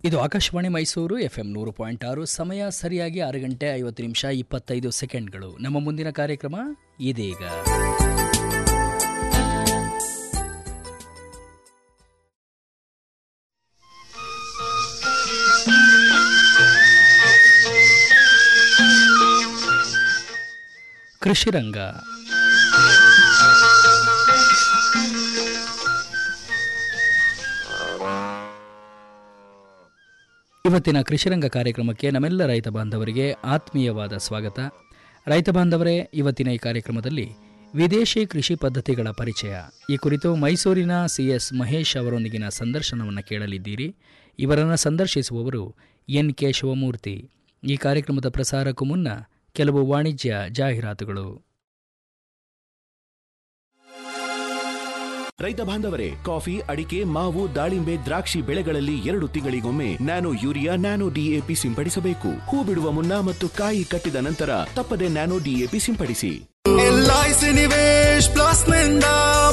ಇದು ಆಕಾಶವಾಣಿ Mysuru F M ನೂರು ಪಾಯಿಂಟ್ ಆರು ಸಮಯ ಸರಿಯಾಗಿ ಆರು ಗಂಟೆ ಐವತ್ತು ನಿಮಿಷ ಇಪ್ಪತ್ತೈದು ಸೆಕೆಂಡ್ಗಳು ನಮ್ಮ ಮುಂದಿನ ಕಾರ್ಯಕ್ರಮ ಇದೀಗ ಕೃಷಿ ರಂಗ ಇವತ್ತಿನ ಕೃಷಿರಂಗ ಕಾರ್ಯಕ್ರಮಕ್ಕೆ ನಮ್ಮೆಲ್ಲ ರೈತ ಬಾಂಧವರಿಗೆ ಆತ್ಮೀಯವಾದ ಸ್ವಾಗತ ರೈತ ಬಾಂಧವರೇ ಇವತ್ತಿನ ಈ ಕಾರ್ಯಕ್ರಮದಲ್ಲಿ ವಿದೇಶಿ ಕೃಷಿ ಪದ್ಧತಿಗಳ ಪರಿಚಯ ಈ ಕುರಿತು ಮೈಸೂರಿನ ಸಿ ಎಸ್ ಮಹೇಶ್ ಅವರೊಂದಿಗಿನ ಸಂದರ್ಶನವನ್ನು ಕೇಳಲಿದ್ದೀರಿ ಇವರನ್ನು ಸಂದರ್ಶಿಸುವವರು ಎನ್ ಕೆ ಶಿವಮೂರ್ತಿ ಈ ಕಾರ್ಯಕ್ರಮದ ಪ್ರಸಾರಕ್ಕೂ ಮುನ್ನ ಕೆಲವು ವಾಣಿಜ್ಯ ಜಾಹೀರಾತುಗಳು ರೈತ ಬಾಂಧವರೇ ಕಾಫಿ ಅಡಿಕೆ ಮಾವು ದಾಳಿಂಬೆ ದ್ರಾಕ್ಷಿ ಬೆಳೆಗಳಲ್ಲಿ ಎರಡು ತಿಂಗಳಿಗೊಮ್ಮೆ ನ್ಯಾನೋ ಯೂರಿಯಾ ನ್ಯಾನೋ ಡಿಎಪಿ ಸಿಂಪಡಿಸಬೇಕು ಹೂ ಬಿಡುವ ಮುನ್ನ ಮತ್ತು ಕಾಯಿ ಕಟ್ಟಿದ ನಂತರ ತಪ್ಪದೆ ನ್ಯಾನೋ ಡಿಎಪಿ ಸಿಂಪಡಿಸಿ ಎಲ್ಐಸಿ ನಿವೇಶ್ ಪ್ಲಸ್ ನಿಂದ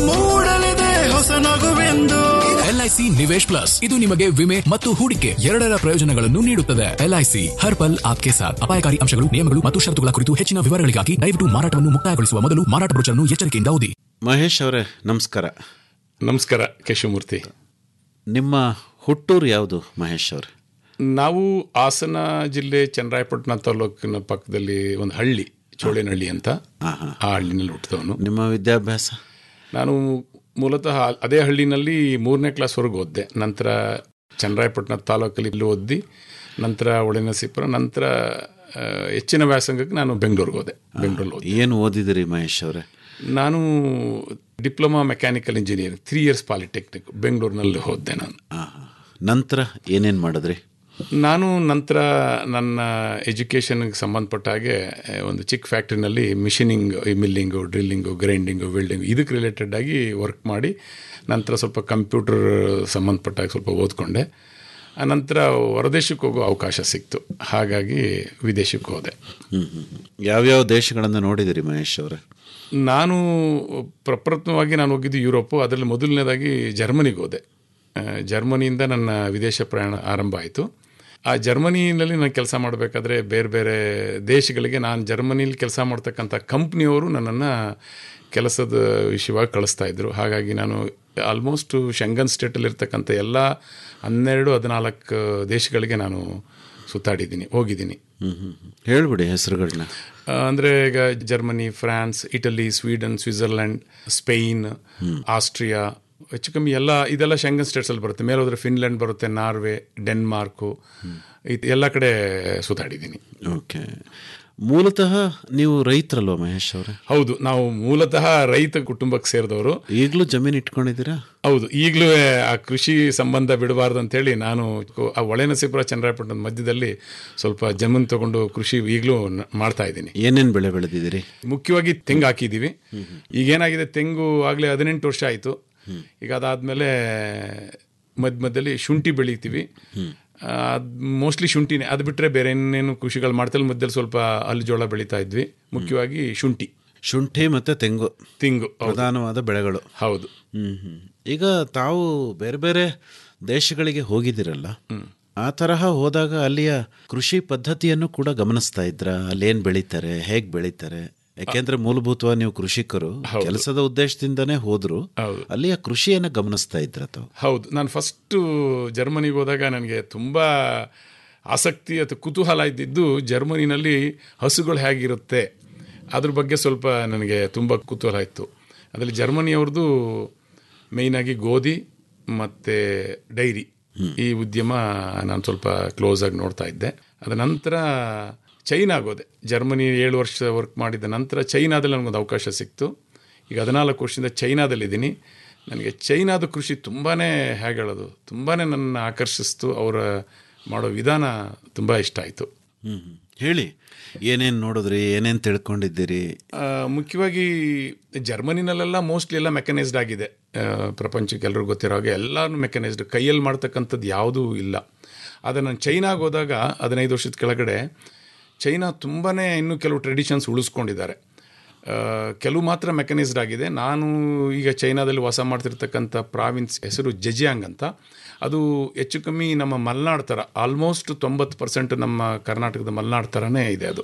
ಮೂಡಲಿದೆ ಹೊಸ ನಗುವೆಂದು ಎಲ್ಐಸಿ ನಿವೇಶ್ ಪ್ಲಸ್ ಇದು ನಿಮಗೆ ವಿಮೆ ಮತ್ತು ಹೂಡಿಕೆ ಎರಡರ ಪ್ರಯೋಜನಗಳನ್ನು ನೀಡುತ್ತದೆ ಎಲ್ಐಸಿ ಹರ್ ಪಲ್ ಆಪ್ಕೆ ಸಾಥ್ ಅಪಾಯಕಾರಿ ಅಂಶಗಳು ನಿಯಮಗಳು ಮತ್ತು ಷರತ್ತುಗಳ ಕುರಿತು ಹೆಚ್ಚಿನ ವಿವರಗಳಿಗಾಗಿ ದಯವಿಟ್ಟು ಮಾರಾಟವನ್ನು ಮುಕ್ತಾಯಗೊಳಿಸುವ ಮೊದಲು ಮಾರಾಟ ಬ್ರೋಚರ್ನ್ನು ಎಚ್ಚರಿಕೆಯಿಂದ ಓದಿ ಮಹೇಶ್ ಅವರೇ ನಮಸ್ಕಾರ ನಮಸ್ಕಾರ ಕೇಶವಮೂರ್ತಿ ನಿಮ್ಮ ಹುಟ್ಟೂರು ಯಾವುದು ಮಹೇಶ್ ಅವರೇ ನಾವು ಹಾಸನ ಜಿಲ್ಲೆ ಚನ್ನರಾಯಪಟ್ಟಣ ತಾಲೂಕಿನ ಪಕ್ಕದಲ್ಲಿ ಒಂದು ಹಳ್ಳಿ ಚೋಳೇನಹಳ್ಳಿ ಅಂತ ಆ ಹಳ್ಳಿನಲ್ಲಿ ಹುಟ್ಟಿದವನು ನಿಮ್ಮ ವಿದ್ಯಾಭ್ಯಾಸ ನಾನು ಮೂಲತಃ ಅದೇ ಹಳ್ಳಿನಲ್ಲಿ ಮೂರನೇ ಕ್ಲಾಸ್ವರೆಗೂ ಓದಿದೆ ನಂತರ ಚನ್ನರಾಯಪಟ್ಟಣ ತಾಲೂಕಲ್ಲಿ ಇಲ್ಲಿ ಓದಿ ನಂತರ ಒಳನಸೀಪುರ ನಂತರ ಆ, ಹೆಚ್ಚಿನ ವ್ಯಾಸಂಗಕ್ಕೆ ನಾನು ಬೆಂಗಳೂರಿಗೆ ಹೋದೆ ಬೆಂಗಳೂರಲ್ಲಿ ಓದಿ ಏನು ಓದಿದಿರಿ ಮಹೇಶ್ ಅವರೇ ನಾನು diploma mechanical engineering three years polytechnic ಬೆಂಗಳೂರಿನಲ್ಲಿ ಹೋದೆ ನಾನು ಆಹಾ. ನಂತರ ಏನೇನು ಮಾಡಿದ್ರಿ ನಾನು ನಂತರ ನನ್ನ ಎಜುಕೇಷನ್ಗೆ ಸಂಬಂಧಪಟ್ಟ ಹಾಗೆ ಆ, ಒಂದು ಚಿಕ್ಕ ಫ್ಯಾಕ್ಟ್ರಿನಲ್ಲಿ machining milling drilling grinding welding ಇದಕ್ಕೆ ರಿಲೇಟೆಡ್ ಆಗಿ ವರ್ಕ್ ಮಾಡಿ ನಂತರ ಸ್ವಲ್ಪ ಕಂಪ್ಯೂಟರ್ ಸಂಬಂಧಪಟ್ಟಾಗ ಸ್ವಲ್ಪ ಓದ್ಕೊಂಡೆ ಆನಂತರ ಹೊರದೇಶಕ್ಕೆ ಹೋಗೋ ಅವಕಾಶ ಸಿಕ್ತು ಹಾಗಾಗಿ ವಿದೇಶಕ್ಕೆ ಹೋದೆ ಹ್ಮ್ ಹ್ಮ್ ಹ್ಮ್. ಯಾವ್ಯಾವ ದೇಶಗಳನ್ನು ನೋಡಿದಿರಿ ಮಹೇಶ್ ಅವರೇ ನಾನು ಪ್ರಪ್ರಥಮವಾಗಿ ನಾನು ಹೋಗಿದ್ದು ಯುರೋಪು ಅದರಲ್ಲಿ ಮೊದಲನೇದಾಗಿ ಜರ್ಮನಿಗೆ ಹೋದೆ ಆ, ಜರ್ಮನಿಯಿಂದ ನನ್ನ ವಿದೇಶ ಪ್ರಯಾಣ ಆರಂಭ ಆಯಿತು ಆ ಜರ್ಮನಿನಲ್ಲಿ ನಾನು ಕೆಲಸ ಮಾಡಬೇಕಾದ್ರೆ ಬೇರೆ ಬೇರೆ ದೇಶಗಳಿಗೆ ನಾನು ಜರ್ಮನಿಲಿ ಕೆಲಸ ಮಾಡ್ತಕ್ಕಂಥ ಕಂಪ್ನಿಯವರು ನನ್ನನ್ನು ಕೆಲಸದ ವಿಷಯವಾಗಿ ಕಳಿಸ್ತಾ ಇದ್ರು ಹಾಗಾಗಿ ನಾನು ಆಲ್ಮೋಸ್ಟ್ ಶಂಗನ್ ಸ್ಟೇಟಲ್ಲಿ ಇರ್ತಕ್ಕಂಥ ಎಲ್ಲ ಹನ್ನೆರಡು ಹದಿನಾಲ್ಕು ದೇಶಗಳಿಗೆ ನಾನು ಸುತ್ತಾಡಿದ್ದೀನಿ ಹೋಗಿದ್ದೀನಿ ಹ್ಮ್ ಹ್ಮ್ ಹ್ಮ್. ಹೇಳ್ಬಿಡಿ ಹೆಸರುಗಳನ್ನ ಅಂದರೆ ಈಗ Germany France Italy Sweden Switzerland Spain Austria ಹೆಚ್ಚು ಕಮ್ಮಿ ಎಲ್ಲ ಇದೆಲ್ಲ ಶಂಗನ್ ಸ್ಟೇಟ್ಸಲ್ಲಿ ಬರುತ್ತೆ ಮೇಲೆ ಹೋದ್ರೆ ಫಿನ್ಲೆಂಡ್ ಬರುತ್ತೆ ನಾರ್ವೆ ಡೆನ್ಮಾರ್ಕು ಇದು ಎಲ್ಲ ಕಡೆ ಸುತ್ತಾಡಿದ್ದೀನಿ ಓಕೆ ಮೂಲತಃ ನೀವು ರೈತರಲ್ವ ಮಹೇಶ್ ಅವರೇ ಹೌದು ನಾವು ಮೂಲತಃ ರೈತ ಕುಟುಂಬಕ್ಕೆ ಸೇರಿದವರು ಈಗಲೂ ಜಮೀನು ಇಟ್ಕೊಂಡಿದ್ದೀರಾ ಹೌದು ಈಗಲೂ ಆ ಕೃಷಿ ಸಂಬಂಧ ಬಿಡಬಾರ್ದು ಅಂತೇಳಿ ನಾನು ಆ ಒಳೆನಸೀಪುರ ಚನ್ನರಾಯಪಟ್ಟಣದ ಮಧ್ಯದಲ್ಲಿ ಸ್ವಲ್ಪ ಜಮೀನು ತಗೊಂಡು ಕೃಷಿ ಈಗಲೂ ನ- ಮಾಡ್ತಾ ಇದ್ದೀನಿ ಏನೇನು ಬೆಳೆ ಬೆಳೆದಿದ್ದೀರಿ ಮುಖ್ಯವಾಗಿ ತೆಂಗು ಹಾಕಿದ್ದೀವಿ ಈಗ ಏನಾಗಿದೆ ತೆಂಗು ಆಗಲೇ ಹದಿನೆಂಟು ವರ್ಷ ಆಯಿತು ಈಗ ಅದಾದಮೇಲೆ ಮಧ್ಯ ಮಧ್ಯದಲ್ಲಿ ಶುಂಠಿ ಬೆಳಿತೀವಿ ಅದು ಮೋಸ್ಟ್ಲಿ ಶುಂಠಿನೇ ಅದು ಬಿಟ್ಟರೆ ಬೇರೆ ಇನ್ನೇನು ಕೃಷಿಗಳು ಮಾಡ್ತಲ್ಲ ಮಧ್ಯದಲ್ಲಿ ಸ್ವಲ್ಪ ಅಲ್ಲಿ ಜೋಳ ಬೆಳೀತಾ ಇದ್ವಿ ಮುಖ್ಯವಾಗಿ ಶುಂಠಿ ಶುಂಠಿ ಮತ್ತು ತೆಂಗು ತೆಂಗು ಹೌದು. ಪ್ರಧಾನವಾದ ಬೆಳೆಗಳು ಹೌದು ಹ್ಮ್ ಹ್ಮ್. ಈಗ ತಾವು ಬೇರೆ ಬೇರೆ ದೇಶಗಳಿಗೆ ಹೋಗಿದ್ದೀರಲ್ಲ ಆ ತರಹ ಹೋದಾಗ ಅಲ್ಲಿಯ ಕೃಷಿ ಪದ್ಧತಿಯನ್ನು ಕೂಡ ಗಮನಿಸ್ತಾ ಇದ್ರ ಅಲ್ಲೇನ್ ಬೆಳೀತಾರೆ ಹೇಗ್ ಬೆಳೀತಾರೆ ಯಾಕೆಂದ್ರೆ ಮೂಲಭೂತವಾಗಿ ನೀವು ಕೃಷಿಕರು ಕೆಲಸದ ಉದ್ದೇಶದಿಂದನೇ ಹೋದ್ರು ಹೌದು. ಅಲ್ಲಿಯ ಕೃಷಿಯನ್ನ ಗಮನಿಸ್ತಾ ಇದ್ರ ತಾವು ಹೌದು ನಾನು ಫಸ್ಟು ಜರ್ಮನಿಗೆ ಹೋದಾಗ ನನಗೆ ತುಂಬ ಆಸಕ್ತಿ ಅಥವಾ ಕುತೂಹಲ ಇದ್ದಿದ್ದು ಜರ್ಮನಿನಲ್ಲಿ ಹಸುಗಳು ಹೇಗಿರುತ್ತೆ ಅದ್ರ ಬಗ್ಗೆ ಸ್ವಲ್ಪ ನನಗೆ ತುಂಬ ಕುತೂಹಲ ಇತ್ತು ಅದರಲ್ಲಿ ಜರ್ಮನಿಯವ್ರದ್ದು ಮೇಯ್ನಾಗಿ ಗೋಧಿ ಮತ್ತು ಡೈರಿ ಈ ಉದ್ಯಮ ನಾನು ಸ್ವಲ್ಪ ಕ್ಲೋಸ್ ಆಗಿ ನೋಡ್ತಾ ಇದ್ದೆ ಅದ ನಂತರ ಚೈನಾಗೆ ಹೋದೆ ಜರ್ಮನಿ ಏಳು ವರ್ಷ ವರ್ಕ್ ಮಾಡಿದ ನಂತರ ಚೈನಾದಲ್ಲಿ ನನಗೊಂದು ಅವಕಾಶ ಸಿಕ್ತು ಈಗ ಹದಿನಾಲ್ಕು ವರ್ಷದಿಂದ ಚೈನಾದಲ್ಲಿದ್ದೀನಿ ನನಗೆ ಚೈನಾದ ಕೃಷಿ ತುಂಬಾ ಹೇಗೆ ಹೇಳೋದು ತುಂಬಾ ನನ್ನ ಆಕರ್ಷಿಸ್ತು ಅವರ ಮಾಡೋ ವಿಧಾನ ತುಂಬ ಇಷ್ಟ ಆಯಿತು ಹ್ಮ್ ಹ್ಮ್. ಹೇಳಿ ಏನೇನ್ ನೋಡಿದ್ರಿ ಏನೇನ್ ತಿಳ್ಕೊಂಡಿದ್ದೀರಿ ಆ, ಮುಖ್ಯವಾಗಿ ಜರ್ಮನಿನಲ್ಲೆಲ್ಲ ಮೋಸ್ಟ್ಲಿ ಎಲ್ಲ ಮೆಕನೈಸ್ಡ್ ಆಗಿದೆ ಆ, ಪ್ರಪಂಚಕ್ಕೆ ಎಲ್ಲರಿಗೂ ಗೊತ್ತಿರೋ ಹಾಗೆ ಎಲ್ಲನೂ ಮೆಕನೈಸ್ಡ್ ಕೈಯಲ್ಲಿ ಮಾಡ್ತಕ್ಕಂಥದ್ದು ಯಾವುದೂ ಇಲ್ಲ ಆದರೆ ನಾನು ಚೈನಾಗೆ ಹೋದಾಗ ಹದಿನೈದು ವರ್ಷದ ಕೆಳಗಡೆ ಚೈನಾ ತುಂಬಾ ಇನ್ನೂ ಕೆಲವು ಟ್ರೆಡಿಷನ್ಸ್ ಉಳಿಸ್ಕೊಂಡಿದ್ದಾರೆ ಆ, ಕೆಲವು ಮಾತ್ರ ಮೆಕನೈಸ್ಡ್ ಆಗಿದೆ ನಾನು ಈಗ ಚೈನಾದಲ್ಲಿ ವಾಸ ಮಾಡ್ತಿರ್ತಕ್ಕಂಥ ಪ್ರಾವಿನ್ಸ್ ಹೆಸರು ಜೆಜಿಯಾಂಗ್ ಅಂತ ಅದು ಹೆಚ್ಚು ಕಮ್ಮಿ ನಮ್ಮ ಮಲೆನಾಡು ಥರ ಆಲ್ಮೋಸ್ಟ್ ತೊಂಬತ್ತು ಪರ್ಸೆಂಟ್ ನಮ್ಮ ಕರ್ನಾಟಕದ ಮಲೆನಾಡು ಥರನೇ ಇದೆ ಅದು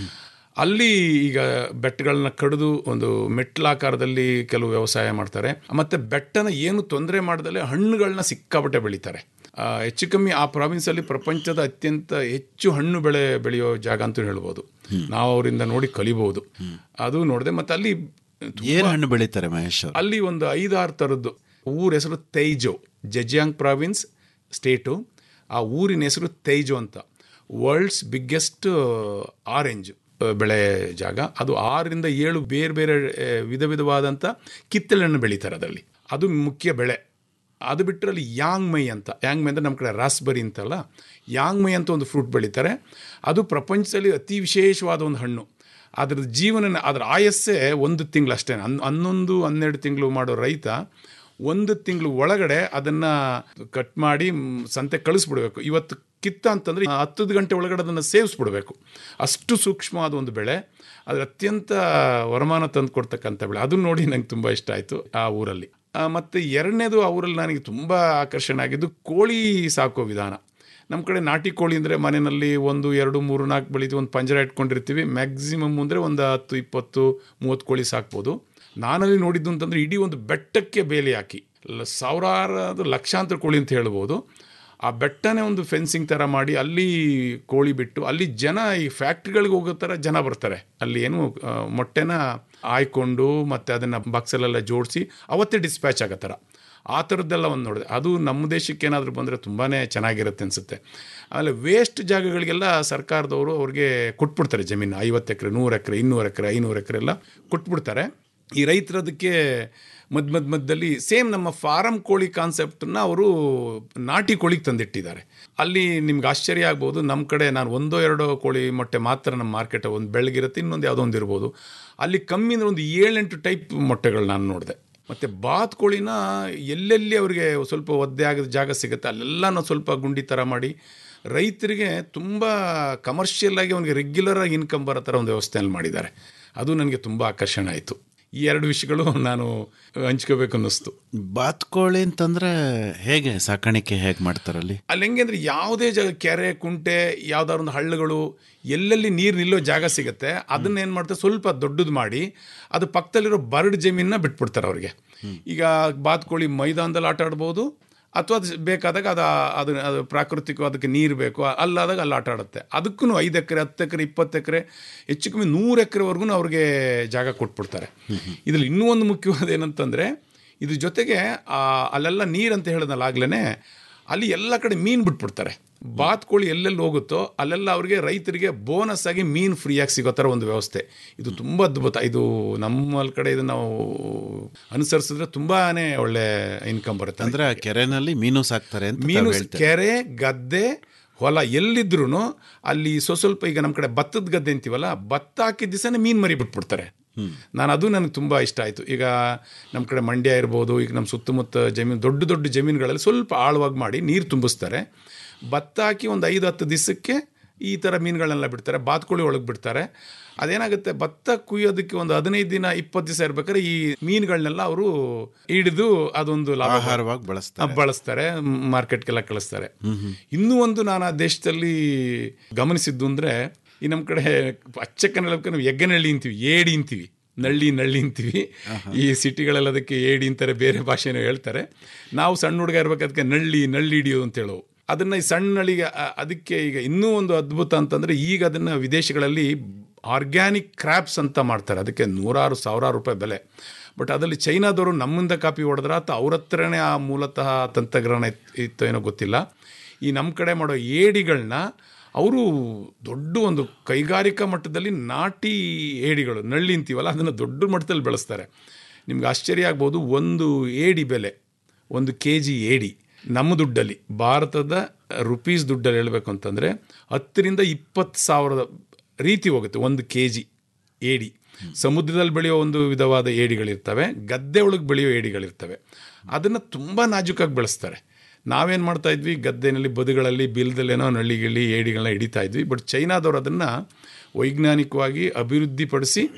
ಅಲ್ಲಿ ಈಗ ಬೆಟ್ಟಗಳನ್ನ ಕಡಿದು ಒಂದು ಮೆಟ್ಲಾಕಾರದಲ್ಲಿ ಕೆಲವು ವ್ಯವಸಾಯ ಮಾಡ್ತಾರೆ ಮತ್ತು ಬೆಟ್ಟನ ಏನು ತೊಂದರೆ ಮಾಡ್ದಲೆ ಹಣ್ಣುಗಳನ್ನ ಸಿಕ್ಕಾಪಟ್ಟೆ ಬೆಳೀತಾರೆ ಆ, ಹೆಚ್ಚು ಕಮ್ಮಿ ಆ ಪ್ರಾವಿನ್ಸಲ್ಲಿ ಪ್ರಪಂಚದ ಅತ್ಯಂತ ಹೆಚ್ಚು ಹಣ್ಣು ಬೆಳೆ ಬೆಳೆಯೋ ಜಾಗ ಅಂತ ಹೇಳ್ಬೋದು ನಾವು ಅವರಿಂದ ನೋಡಿ ಕಲಿಬಹುದು ಅದು ನೋಡಿದೆ ಮತ್ತು ಅಲ್ಲಿ ಏನ್ ಹಣ್ಣು ಬೆಳೀತಾರೆ ಮಹೇಶ್ ಅವ್ರು? ಅಲ್ಲಿ ಒಂದು ಐದಾರು ಥರದ್ದು ಊರ ಹೆಸರು ತೈಜೋ ಜಜಿಯಾಂಗ್ ಪ್ರಾವಿನ್ಸ್ ಸ್ಟೇಟು ಆ ಊರಿನ ಹೆಸರು ತೈಜೋ ಅಂತ ವರ್ಲ್ಡ್ಸ್ ಬಿಗ್ಗೆಸ್ಟ್ ಆರೆಂಜ್ ಬೆಳೆ ಜಾಗ ಅದು ಆರರಿಂದ ಏಳು ಬೇರೆ ಬೇರೆ ಆ, ವಿಧ ವಿಧವಾದಂಥ ಕಿತ್ತಳೆಹಣ್ಣು ಬೆಳೀತಾರೆ ಅದರಲ್ಲಿ ಅದು ಮುಖ್ಯ ಬೆಳೆ ಅದು ಬಿಟ್ಟರೆ ಅಲ್ಲಿ ಯಾಂಗ್ ಮೈ ಅಂತ ಯಾಂಗ್ ಮೈ ಅಂದರೆ ನಮ್ಮ ಕಡೆ ರಾಸ್ಬರಿ ಅಂತಲ್ಲ ಯಾಂಗ್ ಮೈ ಅಂತ ಒಂದು ಫ್ರೂಟ್ ಬೆಳೀತಾರೆ ಅದು ಪ್ರಪಂಚದಲ್ಲಿ ಅತಿ ವಿಶೇಷವಾದ ಒಂದು ಹಣ್ಣು ಅದ್ರ ಜೀವನ ಅದರ ಆಯಸ್ಸೇ ಒಂದು ತಿಂಗಳು ಅಷ್ಟೇ ಹನ್ ಹನ್ನೊಂದು ಹನ್ನೆರಡು ತಿಂಗಳು ಮಾಡೋ ರೈತ ಒಂದು ತಿಂಗಳು ಒಳಗಡೆ ಅದನ್ನು ಕಟ್ ಮಾಡಿ ಮ್, ಸಂತೆ ಕಳಿಸ್ಬಿಡ್ಬೇಕು ಇವತ್ತು ಕಿತ್ತ ಅಂತಂದರೆ ಹತ್ತದು ಗಂಟೆ ಒಳಗಡೆ ಅದನ್ನು ಸೇವಿಸ್ಬಿಡ್ಬೇಕು ಅಷ್ಟು ಸೂಕ್ಷ್ಮವಾದ ಒಂದು ಬೆಳೆ ಅದ್ರ ಅತ್ಯಂತ ವರಮಾನ ತಂದು ಕೊಡ್ತಕ್ಕಂಥ ಬೆಳೆ ಅದನ್ನ ನೋಡಿ ನಂಗೆ ತುಂಬ ಇಷ್ಟ ಆಯಿತು ಆ ಊರಲ್ಲಿ ಆ, ಮತ್ತು ಎರಡನೇದು ಆ ಊರಲ್ಲಿ ನನಗೆ ತುಂಬ ಆಕರ್ಷಣೆ ಆಗಿದ್ದು ಕೋಳಿ ಸಾಕೋ ವಿಧಾನ ನಮ್ಮ ಕಡೆ ನಾಟಿ ಕೋಳಿ ಅಂದರೆ ಮನೆಯಲ್ಲಿ ಒಂದು ಎರಡು ಮೂರು ನಾಲ್ಕು ಬೆಳಿತೀವಿ ಒಂದು ಪಂಜರ ಇಟ್ಕೊಂಡಿರ್ತೀವಿ ಮ್ಯಾಕ್ಸಿಮಮ್ ಅಂದರೆ ಒಂದು ಹತ್ತು ಇಪ್ಪತ್ತು ಮೂವತ್ತು ಕೋಳಿ ಸಾಕ್ಬೋದು ನಾನಲ್ಲಿ ನೋಡಿದ್ದು ಅಂತಂದರೆ ಇಡೀ ಒಂದು ಬೆಟ್ಟಕ್ಕೆ ಬೇಲಿ ಹಾಕಿ ಲ- ಸಾವಿರಾರು ಲಕ್ಷಾಂತರ ಕೋಳಿ ಅಂತ ಹೇಳ್ಬೋದು ಆ ಬೆಟ್ಟನೇ ಒಂದು ಫೆನ್ಸಿಂಗ್ ಥರ ಮಾಡಿ ಅಲ್ಲಿ ಕೋಳಿ ಬಿಟ್ಟು ಅಲ್ಲಿ ಜನ ಈ ಫ್ಯಾಕ್ಟ್ರಿಗಳಿಗೆ ಹೋಗೋ ಥರ ಜನ ಬರ್ತಾರೆ ಅಲ್ಲಿ ಏನು ಆ, ಮೊಟ್ಟೆನ ಆಯ್ಕೊಂಡು ಮತ್ತು ಅದನ್ನು ಬಾಕ್ಸಲ್ಲೆಲ್ಲ ಜೋಡಿಸಿ ಅವತ್ತೇ ಡಿಸ್ಪ್ಯಾಚ್ ಆಗೋ ಥರ ಆ ಥರದ್ದೆಲ್ಲ ಒಂದು ನೋಡಿದೆ ಅದು ನಮ್ಮ ದೇಶಕ್ಕೆ ಏನಾದರೂ ಬಂದರೆ ತುಂಬಾ ಚೆನ್ನಾಗಿರುತ್ತೆ ಅನಿಸುತ್ತೆ ಆಮೇಲೆ ವೇಸ್ಟ್ ಜಾಗಗಳಿಗೆಲ್ಲ ಸರ್ಕಾರದವರು ಅವ್ರಿಗೆ ಕೊಟ್ಬಿಡ್ತಾರೆ ಜಮೀನು ಐವತ್ತು ಎಕರೆ ನೂರು ಎಕರೆ ಇನ್ನೂರು ಎಕರೆ ಐನೂರು ಎಕರೆ ಎಲ್ಲ ಕೊಟ್ಬಿಡ್ತಾರೆ ಈ ರೈತರು ಅದಕ್ಕೆ ಮಧ್ಯ ಮಧ್ಯ ಮಧ್ಯದಲ್ಲಿ ಸೇಮ್ ನಮ್ಮ ಫಾರಂ ಕೋಳಿ ಕಾನ್ಸೆಪ್ಟನ್ನ ಅವರು ನಾಟಿ ಕೋಳಿಗೆ ತಂದಿಟ್ಟಿದ್ದಾರೆ ಅಲ್ಲಿ ನಿಮ್ಗೆ ಆಶ್ಚರ್ಯ ಆಗ್ಬೋದು ನಮ್ಮ ಕಡೆ ನಾನು ಒಂದೋ ಎರಡೋ ಕೋಳಿ ಮೊಟ್ಟೆ ಮಾತ್ರ ನಮ್ಮ ಮಾರ್ಕೆಟ್ ಒಂದು ಬೆಳಗಿರುತ್ತೆ ಇನ್ನೊಂದು ಯಾವುದೋ ಒಂದು ಇರ್ಬೋದು ಅಲ್ಲಿ ಕಮ್ಮಿ ಅಂದರೆ ಒಂದು ಏಳೆಂಟು ಟೈಪ್ ಮೊಟ್ಟೆಗಳು ನಾನು ನೋಡಿದೆ ಮತ್ತು ಬಾತ್ ಕೋಳಿನ ಎಲ್ಲೆಲ್ಲಿ ಅವರಿಗೆ ಸ್ವಲ್ಪ ಒದ್ದೆ ಆಗದ ಜಾಗ ಸಿಗುತ್ತೆ ಅಲ್ಲೆಲ್ಲ ಸ್ವಲ್ಪ ಗುಂಡಿ ಥರ ಮಾಡಿ ರೈತರಿಗೆ ತುಂಬ ಕಮರ್ಷಿಯಲ್ ಆಗಿ ಅವನಿಗೆ ರೆಗ್ಯುಲರ್ ಆಗಿ ಇನ್ಕಮ್ ಬರೋ ಥರ ಒಂದು ವ್ಯವಸ್ಥೆಯಲ್ಲಿ ಮಾಡಿದ್ದಾರೆ ಅದು ನನಗೆ ತುಂಬ ಆಕರ್ಷಣೆ ಆಯಿತು ಈ ಎರಡು ವಿಷಯಗಳು ನಾನು ಹಂಚ್ಕೋಬೇಕು ಅನ್ನಿಸ್ತು ಬಾತ್ಕೋಳಿ ಅಂತಂದ್ರೆ ಹೇಗೆ ಸಾಕಾಣಿಕೆ ಹೇಗೆ ಮಾಡ್ತಾರಲ್ಲಿ ಅಲ್ಲಿ ಹೆಂಗೆ ಅಂದರೆ ಯಾವುದೇ ಜಾಗ ಕೆರೆ ಕುಂಟೆ ಯಾವ್ದಾದ್ರು ಒಂದು ಹಳ್ಳಗಳು ಎಲ್ಲೆಲ್ಲಿ ನೀರು ನಿಲ್ಲೋ ಜಾಗ ಸಿಗುತ್ತೆ ಅದನ್ನ ಏನು ಮಾಡ್ತಾರೆ ಸ್ವಲ್ಪ ದೊಡ್ಡದು ಮಾಡಿ ಅದು ಪಕ್ಕದಲ್ಲಿರೋ ಬರ್ಡ್ ಜಮೀನ ಬಿಟ್ಬಿಡ್ತಾರೆ ಅವ್ರಿಗೆ ಈಗ ಬಾತ್ಕೋಳಿ ಮೈದಾನದಲ್ಲಿ ಆಟ ಆಡ್ಬೋದು ಅಥವಾ ಅದು ಬೇಕಾದಾಗ ಅದು ಅದು ಅದು ಪ್ರಾಕೃತಿಕ ಅದಕ್ಕೆ ನೀರು ಬೇಕು ಅಲ್ಲಾದಾಗ ಅಲ್ಲಿ ಆಟ ಆಡುತ್ತೆ ಅದಕ್ಕೂ ಐದು ಎಕರೆ ಹತ್ತು ಎಕರೆ ಇಪ್ಪತ್ತು ಎಕರೆ ಹೆಚ್ಚು ಕಮ್ಮಿ ನೂರು ಎಕರೆವರೆಗೂ ಅವ್ರಿಗೆ ಜಾಗ ಕೊಟ್ಬಿಡ್ತಾರೆ ಇದ್ರಲ್ಲಿ ಇನ್ನೂ ಒಂದು ಮುಖ್ಯವಾದ ಏನಂತಂದರೆ ಇದ್ರ ಜೊತೆಗೆ ಆ ಅಲ್ಲೆಲ್ಲ ನೀರು ಅಂತ ಹೇಳಿದ್ನಲ್ಲ ಆಗ್ಲೇ ಅಲ್ಲಿ ಎಲ್ಲ ಕಡೆ ಮೀನು ಬಿಟ್ಬಿಡ್ತಾರೆ ಬಾತ್ಕೋಳಿ ಎಲ್ಲೆಲ್ಲಿ ಹೋಗುತ್ತೋ ಅಲ್ಲೆಲ್ಲ ಅವ್ರಿಗೆ ರೈತರಿಗೆ ಬೋನಸ್ ಆಗಿ ಮೀನು ಫ್ರೀಯಾಗಿ ಸಿಗೋ ಥರ ಒಂದು ವ್ಯವಸ್ಥೆ ಇದು ತುಂಬ ಅದ್ಭುತ ಇದು ನಮ್ಮ ಕಡೆ ಇದನ್ನ ನಾವು ಅನುಸರಿಸಿದ್ರೆ ತುಂಬಾ ಒಳ್ಳೆ ಇನ್ಕಮ್ ಬರುತ್ತೆ ಅಂದ್ರೆ ಆ ಕೆರೆನಲ್ಲಿ ಮೀನು ಸಾಕ್ತಾರೆ ಅಂತ ಮೀನು ತಾವ್ ಹೇಳ್ತೀರಿ. ಕೆರೆ ಗದ್ದೆ ಹೊಲ ಎಲ್ಲಿದ್ರು ಅಲ್ಲಿ ಸ್ವ ಸ್ವಲ್ಪ ಈಗ ನಮ್ಮ ಕಡೆ ಭತ್ತದ ಗದ್ದೆ ಅಂತೀವಲ್ಲ ಭತ್ತ ಹಾಕಿದ ದಿವಸನೇ ಮೀನು ಮರಿ ಬಿಟ್ಬಿಡ್ತಾರೆ ನಾನು ಅದು ನನಗೆ ತುಂಬ ಇಷ್ಟ ಆಯಿತು ಈಗ ನಮ್ಮ ಕಡೆ ಮಂಡ್ಯ ಇರ್ಬೋದು ಈಗ ನಮ್ಮ ಸುತ್ತಮುತ್ತ ಜಮೀನು ದೊಡ್ಡ ದೊಡ್ಡ ಜಮೀನುಗಳಲ್ಲಿ ಸ್ವಲ್ಪ ಆಳವಾಗಿ ಮಾಡಿ ನೀರು ತುಂಬಿಸ್ತಾರೆ ಭತ್ತ ಹಾಕಿ ಒಂದು ಐದು ಹತ್ತು ದಿವಸಕ್ಕೆ ಈ ಥರ ಮೀನುಗಳನ್ನೆಲ್ಲ ಬಿಡ್ತಾರೆ ಬಾತ್ಕೋಳಿ ಒಳಗೆ ಬಿಡ್ತಾರೆ ಅದೇನಾಗುತ್ತೆ ಭತ್ತ ಕುಯ್ಯೋದಕ್ಕೆ ಒಂದು ಹದಿನೈದು ದಿನ ಇಪ್ಪತ್ತು ದಿವಸ ಇರ್ಬೇಕಾದ್ರೆ ಈ ಮೀನುಗಳನ್ನೆಲ್ಲ ಅವರು ಹಿಡಿದು ಅದೊಂದು ಲಾಭ ಆಹಾರವಾಗಿ ಬಳಸ್ತಾರೆ ಬಳಸ್ತಾರೆ ಮಾರ್ಕೆಟ್ಗೆಲ್ಲ ಕಳಿಸ್ತಾರೆ ಇನ್ನೂ ಒಂದು ನಾನು ಆ ದೇಶದಲ್ಲಿ ಗಮನಿಸಿದ್ದು ಅಂದರೆ ಈ ನಮ್ಮ ಕಡೆ ಅಚ್ಚ ಕನ್ನಡಕ್ಕೆ ನಾವು ಎಗ್ಗನಳ್ಳಿ ಅಂತೀವಿ ಏಡಿ ಅಂತೀವಿ ನಳ್ಳಿ ನಳ್ಳಿ ಅಂತೀವಿ ಈ ಸಿಟಿಗಳೆಲ್ಲ ಅದಕ್ಕೆ ಏಡಿ ಅಂತಾರೆ ಬೇರೆ ಭಾಷೆನೂ ಹೇಳ್ತಾರೆ ನಾವು ಸಣ್ಣ ಹುಡುಗ ಇರ್ಬೇಕು ಅದಕ್ಕೆ ನಳ್ಳಿ ನಳ್ಳಿ ಹಿಡಿಯೋದು ಅಂತ ಹೇಳೋವು ಅದನ್ನು ಈ ಸಣ್ಣ ನಳಿಗೆ ಅ- ಅದಕ್ಕೆ ಈಗ ಇನ್ನೂ ಒಂದು ಅದ್ಭುತ ಅಂತಂದರೆ ಈಗ ಅದನ್ನು ವಿದೇಶಗಳಲ್ಲಿ ಆರ್ಗ್ಯಾನಿಕ್ ಕ್ರ್ಯಾಪ್ಸ್ ಅಂತ ಮಾಡ್ತಾರೆ ಅದಕ್ಕೆ ನೂರಾರು ಸಾವಿರಾರು ರೂಪಾಯಿ ಬೆಲೆ ಬಟ್ ಅದರಲ್ಲಿ ಚೈನಾದವರು ನಮ್ಮಿಂದ ಕಾಪಿ ಹೊಡೆದ್ರ ಅಥವಾ ಅವ್ರ ಹತ್ರನೇ ಆ ಮೂಲತಃ ತಂತ್ರಜ್ಞಾನ ಇತ್- ಇತ್ತೋ ಏನೋ ಗೊತ್ತಿಲ್ಲ ಈ ನಮ್ಮ ಕಡೆ ಮಾಡೋ ಏಡಿಗಳನ್ನ ಅವರು ದೊಡ್ಡ ಒಂದು ಕೈಗಾರಿಕಾ ಮಟ್ಟದಲ್ಲಿ ನಾಟಿ ಏಡಿಗಳು ನಳ್ಳಿ ಅಂತೀವಲ್ಲ ಅದನ್ನು ದೊಡ್ಡ ಮಟ್ಟದಲ್ಲಿ ಬೆಳೆಸ್ತಾರೆ ನಿಮ್ಗೆ ಆಶ್ಚರ್ಯ ಆಗ್ಬೋದು ಒಂದು ಏಡಿ ಬೆಲೆ ಒಂದು ಕೆ ಜಿ ಏಡಿ ನಮ್ಮ ದುಡ್ಡಲ್ಲಿ ಭಾರತದ ರುಪೀಸ್ ದುಡ್ಡಲ್ಲಿ ಹೇಳಬೇಕು ಅಂತಂದರೆ ಹತ್ತರಿಂದ ಇಪ್ಪತ್ತು ಸಾವಿರದ ರೀತಿ ಹೋಗುತ್ತೆ ಒಂದು ಕೆ ಜಿ ಏಡಿ ಸಮುದ್ರದಲ್ಲಿ ಬೆಳೆಯೋ ಒಂದು ವಿಧವಾದ ಏಡಿಗಳಿರ್ತವೆ ಗದ್ದೆ ಒಳಗೆ ಬೆಳೆಯೋ ಏಡಿಗಳಿರ್ತವೆ ಅದನ್ನು ತುಂಬ ನಾಜೂಕಾಗಿ ಬೆಳೆಸ್ತಾರೆ ನಾವೇನು ಮಾಡ್ತಾ ಇದ್ವಿ ಗದ್ದೆನಲ್ಲಿ ಬದುಗಳಲ್ಲಿ ಬಿಲ್ದಲ್ಲೇನೋ ನಳ್ಳಿಗಿಳಿ ಏಡಿಗಳನ್ನ ಹಿಡಿತಾ ಇದ್ವಿ ಬಟ್ ಚೈನಾದವರು ಅದನ್ನು ವೈಜ್ಞಾನಿಕವಾಗಿ ಅಭಿವೃದ್ಧಿಪಡಿಸಿ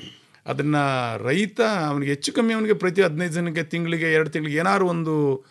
ಅದನ್ನು ರೈತ ಅವನಿಗೆ ಹೆಚ್ಚು ಕಮ್ಮಿ ಅವನಿಗೆ ಪ್ರತಿ ಹದಿನೈದು ಜನಕ್ಕೆ ತಿಂಗಳಿಗೆ ಎರಡು ತಿಂಗಳಿಗೆ ಏನಾದ್ರು ಒಂದು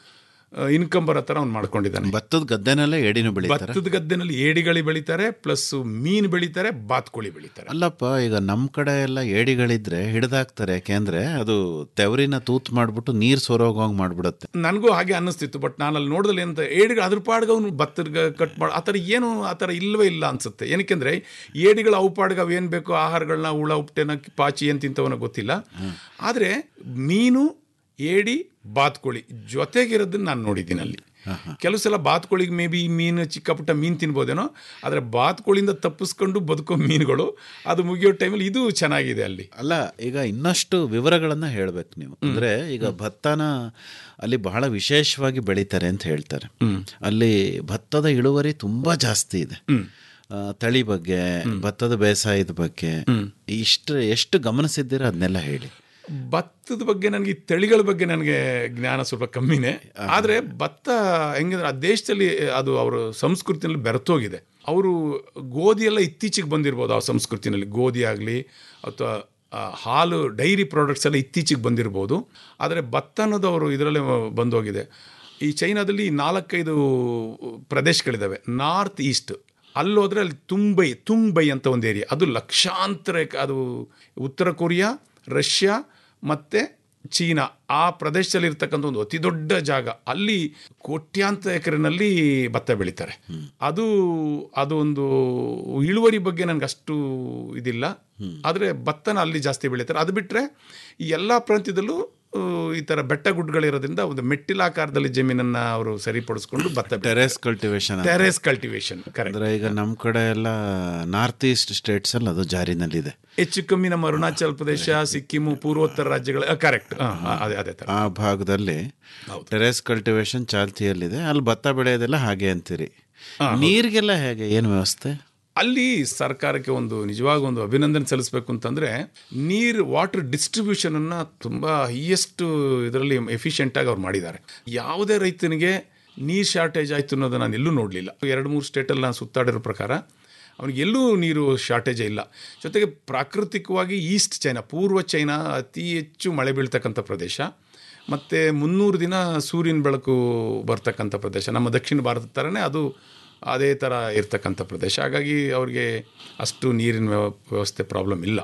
ಇನ್ಕಮ್ ಬರೋ ಥರ ಅವ್ನು ಮಾಡ್ಕೊಂಡಿದ್ದಾನೆ ಭತ್ತದ ಗದ್ದೆನಲ್ಲೇ ಎಡಿನೂ ಬೆಳೀತಾರೆ ಭತ್ತದ ಗದ್ದೆನಲ್ಲಿ ಏಡಿಗಳು ಬೆಳಿತಾರೆ ಪ್ಲಸ್ ಮೀನು ಬೆಳಿತಾರೆ ಬಾತ್ಕೋಳಿ ಬೆಳಿತಾರೆ ಅಲ್ಲಪ್ಪ ಈಗ ನಮ್ಮ ಕಡೆ ಎಲ್ಲ ಏಡಿಗಳಿದ್ರೆ ಹಿಡ್ದಾಕ್ತಾರೆ ಯಾಕೆಂದ್ರೆ ಅದು ತೆವರಿನ ತೂತ್ ಮಾಡ್ಬಿಟ್ಟು ನೀರು ಸೊರೋಗೋಂಗ್ ಮಾಡ್ಬಿಡುತ್ತೆ ನನಗೂ ಹಾಗೆ ಅನ್ನಿಸ್ತಿತ್ತು ಬಟ್ ನಾನು ಅಲ್ಲಿ ನೋಡಿದಲ್ಲಿ ಏನಂತ ಏಡಿಗಳು ಅದ್ರ ಪಾಡ್ಗೆ ಅವನು ಭತ್ತದ ಕಟ್ ಮಾಡಿ ಆ ಥರ ಏನು ಆ ಥರ ಇಲ್ಲವೇ ಇಲ್ಲ ಅನ್ಸುತ್ತೆ ಏನಕ್ಕೆಂದ್ರೆ ಏಡಿಗಳು ಅವು ಪಾಡ್ಗೆ ಅವು ಏನು ಬೇಕೋ ಆಹಾರಗಳನ್ನ ಹುಳ ಉಪ್ಟೆನ ಪಾಚಿ ಏನು ತಿಂತವನ ಗೊತ್ತಿಲ್ಲ ಆದರೆ ಮೀನು ಏಡಿ ಬಾತ್ಕೋಳಿ ಜೊತೆಗಿರೋದನ್ನ ನಾನು ನೋಡಿದ್ದೀನಿ ಅಲ್ಲಿ ಕೆಲವು ಸಲ ಬಾತ್ಕೋಳಿಗೆ ಮೇ ಬಿ ಮೀನು ಚಿಕ್ಕ ಪುಟ್ಟ ಮೀನು ತಿನ್ಬೋದೇನೋ ಆದರೆ ಬಾತ್ಕೋಳಿಂದ ತಪ್ಪಿಸ್ಕೊಂಡು ಬದುಕೋ ಮೀನುಗಳು ಅದು ಮುಗಿಯೋ ಟೈಮಲ್ಲಿ ಇದು ಚೆನ್ನಾಗಿದೆ ಅಲ್ಲಿ ಅಲ್ಲ ಈಗ ಇನ್ನಷ್ಟು ವಿವರಗಳನ್ನ ಹೇಳ್ಬೇಕು ನೀವು ಅಂದ್ರೆ ಈಗ ಭತ್ತನ ಅಲ್ಲಿ ಬಹಳ ವಿಶೇಷವಾಗಿ ಬೆಳೀತಾರೆ ಅಂತ ಹೇಳ್ತಾರೆ ಅಲ್ಲಿ ಭತ್ತದ ಇಳುವರಿ ತುಂಬಾ ಜಾಸ್ತಿ ಇದೆ ಆ, ತಳಿ ಬಗ್ಗೆ ಭತ್ತದ ಬೇಸಾಯದ ಬಗ್ಗೆ ಇಷ್ಟು ಎಷ್ಟು ಗಮನಿಸಿದ್ದೀರ ಅದನ್ನೆಲ್ಲ ಹೇಳಿ ಭತ್ತದ ಬಗ್ಗೆ ನನಗೆ ಈ ತಳಿಗಳ ಬಗ್ಗೆ ನನಗೆ ಜ್ಞಾನ ಸ್ವಲ್ಪ ಕಮ್ಮಿನೇ ಆದರೆ ಭತ್ತ ಹೆಂಗಂದ್ರೆ ಆ ದೇಶದಲ್ಲಿ ಅದು ಅವರ ಸಂಸ್ಕೃತಿನಲ್ಲಿ ಬೆರೆತೋಗಿದೆ ಅವರು ಗೋಧಿ ಎಲ್ಲ ಇತ್ತೀಚೆಗೆ ಬಂದಿರ್ಬೋದು ಆ ಸಂಸ್ಕೃತಿನಲ್ಲಿ ಗೋಧಿ ಆಗಲಿ ಅಥವಾ ಆ, ಹಾಲು ಡೈರಿ ಪ್ರಾಡಕ್ಟ್ಸ್ ಎಲ್ಲ ಇತ್ತೀಚೆಗೆ ಬಂದಿರ್ಬೋದು ಆದರೆ ಭತ್ತ ಅನ್ನೋದು ಅವರು ಇದರಲ್ಲೇ ಬಂದೋಗಿದೆ ಈ ಚೈನಾದಲ್ಲಿ ನಾಲ್ಕೈದು ಪ್ರದೇಶಗಳಿದ್ದಾವೆ ನಾರ್ತ್ ಈಸ್ಟ್ ಅಲ್ಲೋದ್ರೆ ಅಲ್ಲಿ ತುಂಬೈ ತುಂಬೈ ಅಂತ ಒಂದು ಏರಿಯಾ ಅದು ಲಕ್ಷಾಂತರ ಎಕ- ಅದು ಉತ್ತರ ಕೊರಿಯಾ ರಷ್ಯಾ ಮತ್ತು ಚೀನಾ ಆ ಪ್ರದೇಶದಲ್ಲಿ ಇರ್ತಕ್ಕಂಥ ಒಂದು ಅತಿ ದೊಡ್ಡ ಜಾಗ ಅಲ್ಲಿ ಕೋಟ್ಯಾಂತರ ಎಕರೆನಲ್ಲಿ ಭತ್ತ ಬೆಳೀತಾರೆ ಅದು ಅದು ಒಂದು ಇಳುವರಿ ಬಗ್ಗೆ ನನಗೆ ಅಷ್ಟು ಇದಿಲ್ಲ ಆದರೆ ಭತ್ತನ ಅಲ್ಲಿ ಜಾಸ್ತಿ ಬೆಳೀತಾರೆ ಅದು ಬಿಟ್ಟರೆ ಈ ಎಲ್ಲ ಪ್ರಾಂತ್ಯದಲ್ಲೂ ಆ, ಈ ಥರ ಬೆಟ್ಟ ಗುಡ್ಡಗಳಿರೋದ್ರಿಂದ ಒಂದು ಮೆಟ್ಟಿಲಾಕಾರದಲ್ಲಿ ಜಮೀನನ್ನು ಅವರು ಸರಿಪಡಿಸ್ಕೊಂಡು ಭತ್ತ ಬೆಳೀತಾರೆ. Terrace cultivation terrace cultivation correct ಅಂದ್ರೆ ಈಗ ನಮ್ಮ ಕಡೆ ಎಲ್ಲ ನಾರ್ತ್ ಈಸ್ಟ್ ಸ್ಟೇಟ್ಸ್ ಅಲ್ಲಿ ಅದು ಜಾರಿನಲ್ಲಿದೆ ಹೆಚ್ಚು ಕಮ್ಮಿ ನಮ್ಮ ಅರುಣಾಚಲ ಪ್ರದೇಶ ಸಿಕ್ಕಿಮು ಪೂರ್ವೋತ್ತರ ರಾಜ್ಯಗಳ ಕರೆಕ್ಟ್ ಅದೇ ಅದೇ ತರ ಆ ಭಾಗದಲ್ಲಿ ಟೆರೆಸ್ ಕಲ್ಟಿವೇಶನ್ ಚಾಲ್ತಿಯಲ್ಲಿದೆ ಅಲ್ಲಿ ಭತ್ತ ಬೆಳೆಯೋದೆಲ್ಲ ಹಾಗೆ ಅಂತೀರಿ ನೀರಿಗೆಲ್ಲ ಹೇಗೆ ಏನು ವ್ಯವಸ್ಥೆ ಅಲ್ಲಿ ಸರ್ಕಾರಕ್ಕೆ ಒಂದು ನಿಜವಾಗ ಒಂದು ಅಭಿನಂದನೆ ಸಲ್ಲಿಸಬೇಕು ಅಂತಂದ್ರೆ ನೀರು ವಾಟರ್ ಡಿಸ್ಟ್ರಿಬ್ಯೂಷನ್ ಅನ್ನ ತುಂಬಾ ಹೈಯೆಸ್ಟ್ ಇದರಲ್ಲಿ ಎಫಿಷಿಯೆಂಟ್ ಆಗಿ ಅವ್ರು ಮಾಡಿದ್ದಾರೆ ಯಾವುದೇ ರೈತನಿಗೆ ನೀರು ಶಾರ್ಟೇಜ್ ಆಯ್ತು ಅನ್ನೋದು ನಾನು ಎಲ್ಲೂ ನೋಡಲಿಲ್ಲ ಎರಡು ಮೂರು ಸ್ಟೇಟಲ್ಲಿ ನಾನು ಸುತ್ತಾಡಿರೋ ಪ್ರಕಾರ ಅವನಿಗೆ ಎಲ್ಲೂ ನೀರು ಶಾರ್ಟೇಜೇ ಇಲ್ಲ ಜೊತೆಗೆ ಪ್ರಾಕೃತಿಕವಾಗಿ ಈಸ್ಟ್ ಚೈನಾ ಪೂರ್ವ ಚೈನಾ ಅತಿ ಹೆಚ್ಚು ಮಳೆ ಬೀಳ್ತಕ್ಕಂಥ ಪ್ರದೇಶ ಮತ್ತು ಮುನ್ನೂರು ದಿನ ಸೂರ್ಯನ ಬೆಳಕು ಬರ್ತಕ್ಕಂಥ ಪ್ರದೇಶ ನಮ್ಮ ದಕ್ಷಿಣ ಭಾರತದ ಥರನೇ ಅದು ಅದೇ ಥರ ಇರ್ತಕ್ಕಂಥ ಪ್ರದೇಶ ಹಾಗಾಗಿ ಅವ್ರಿಗೆ ಅಷ್ಟು ನೀರಿನ ವ್ಯವ- ವ್ಯವಸ್ಥೆ ಪ್ರಾಬ್ಲಮ್ ಇಲ್ಲ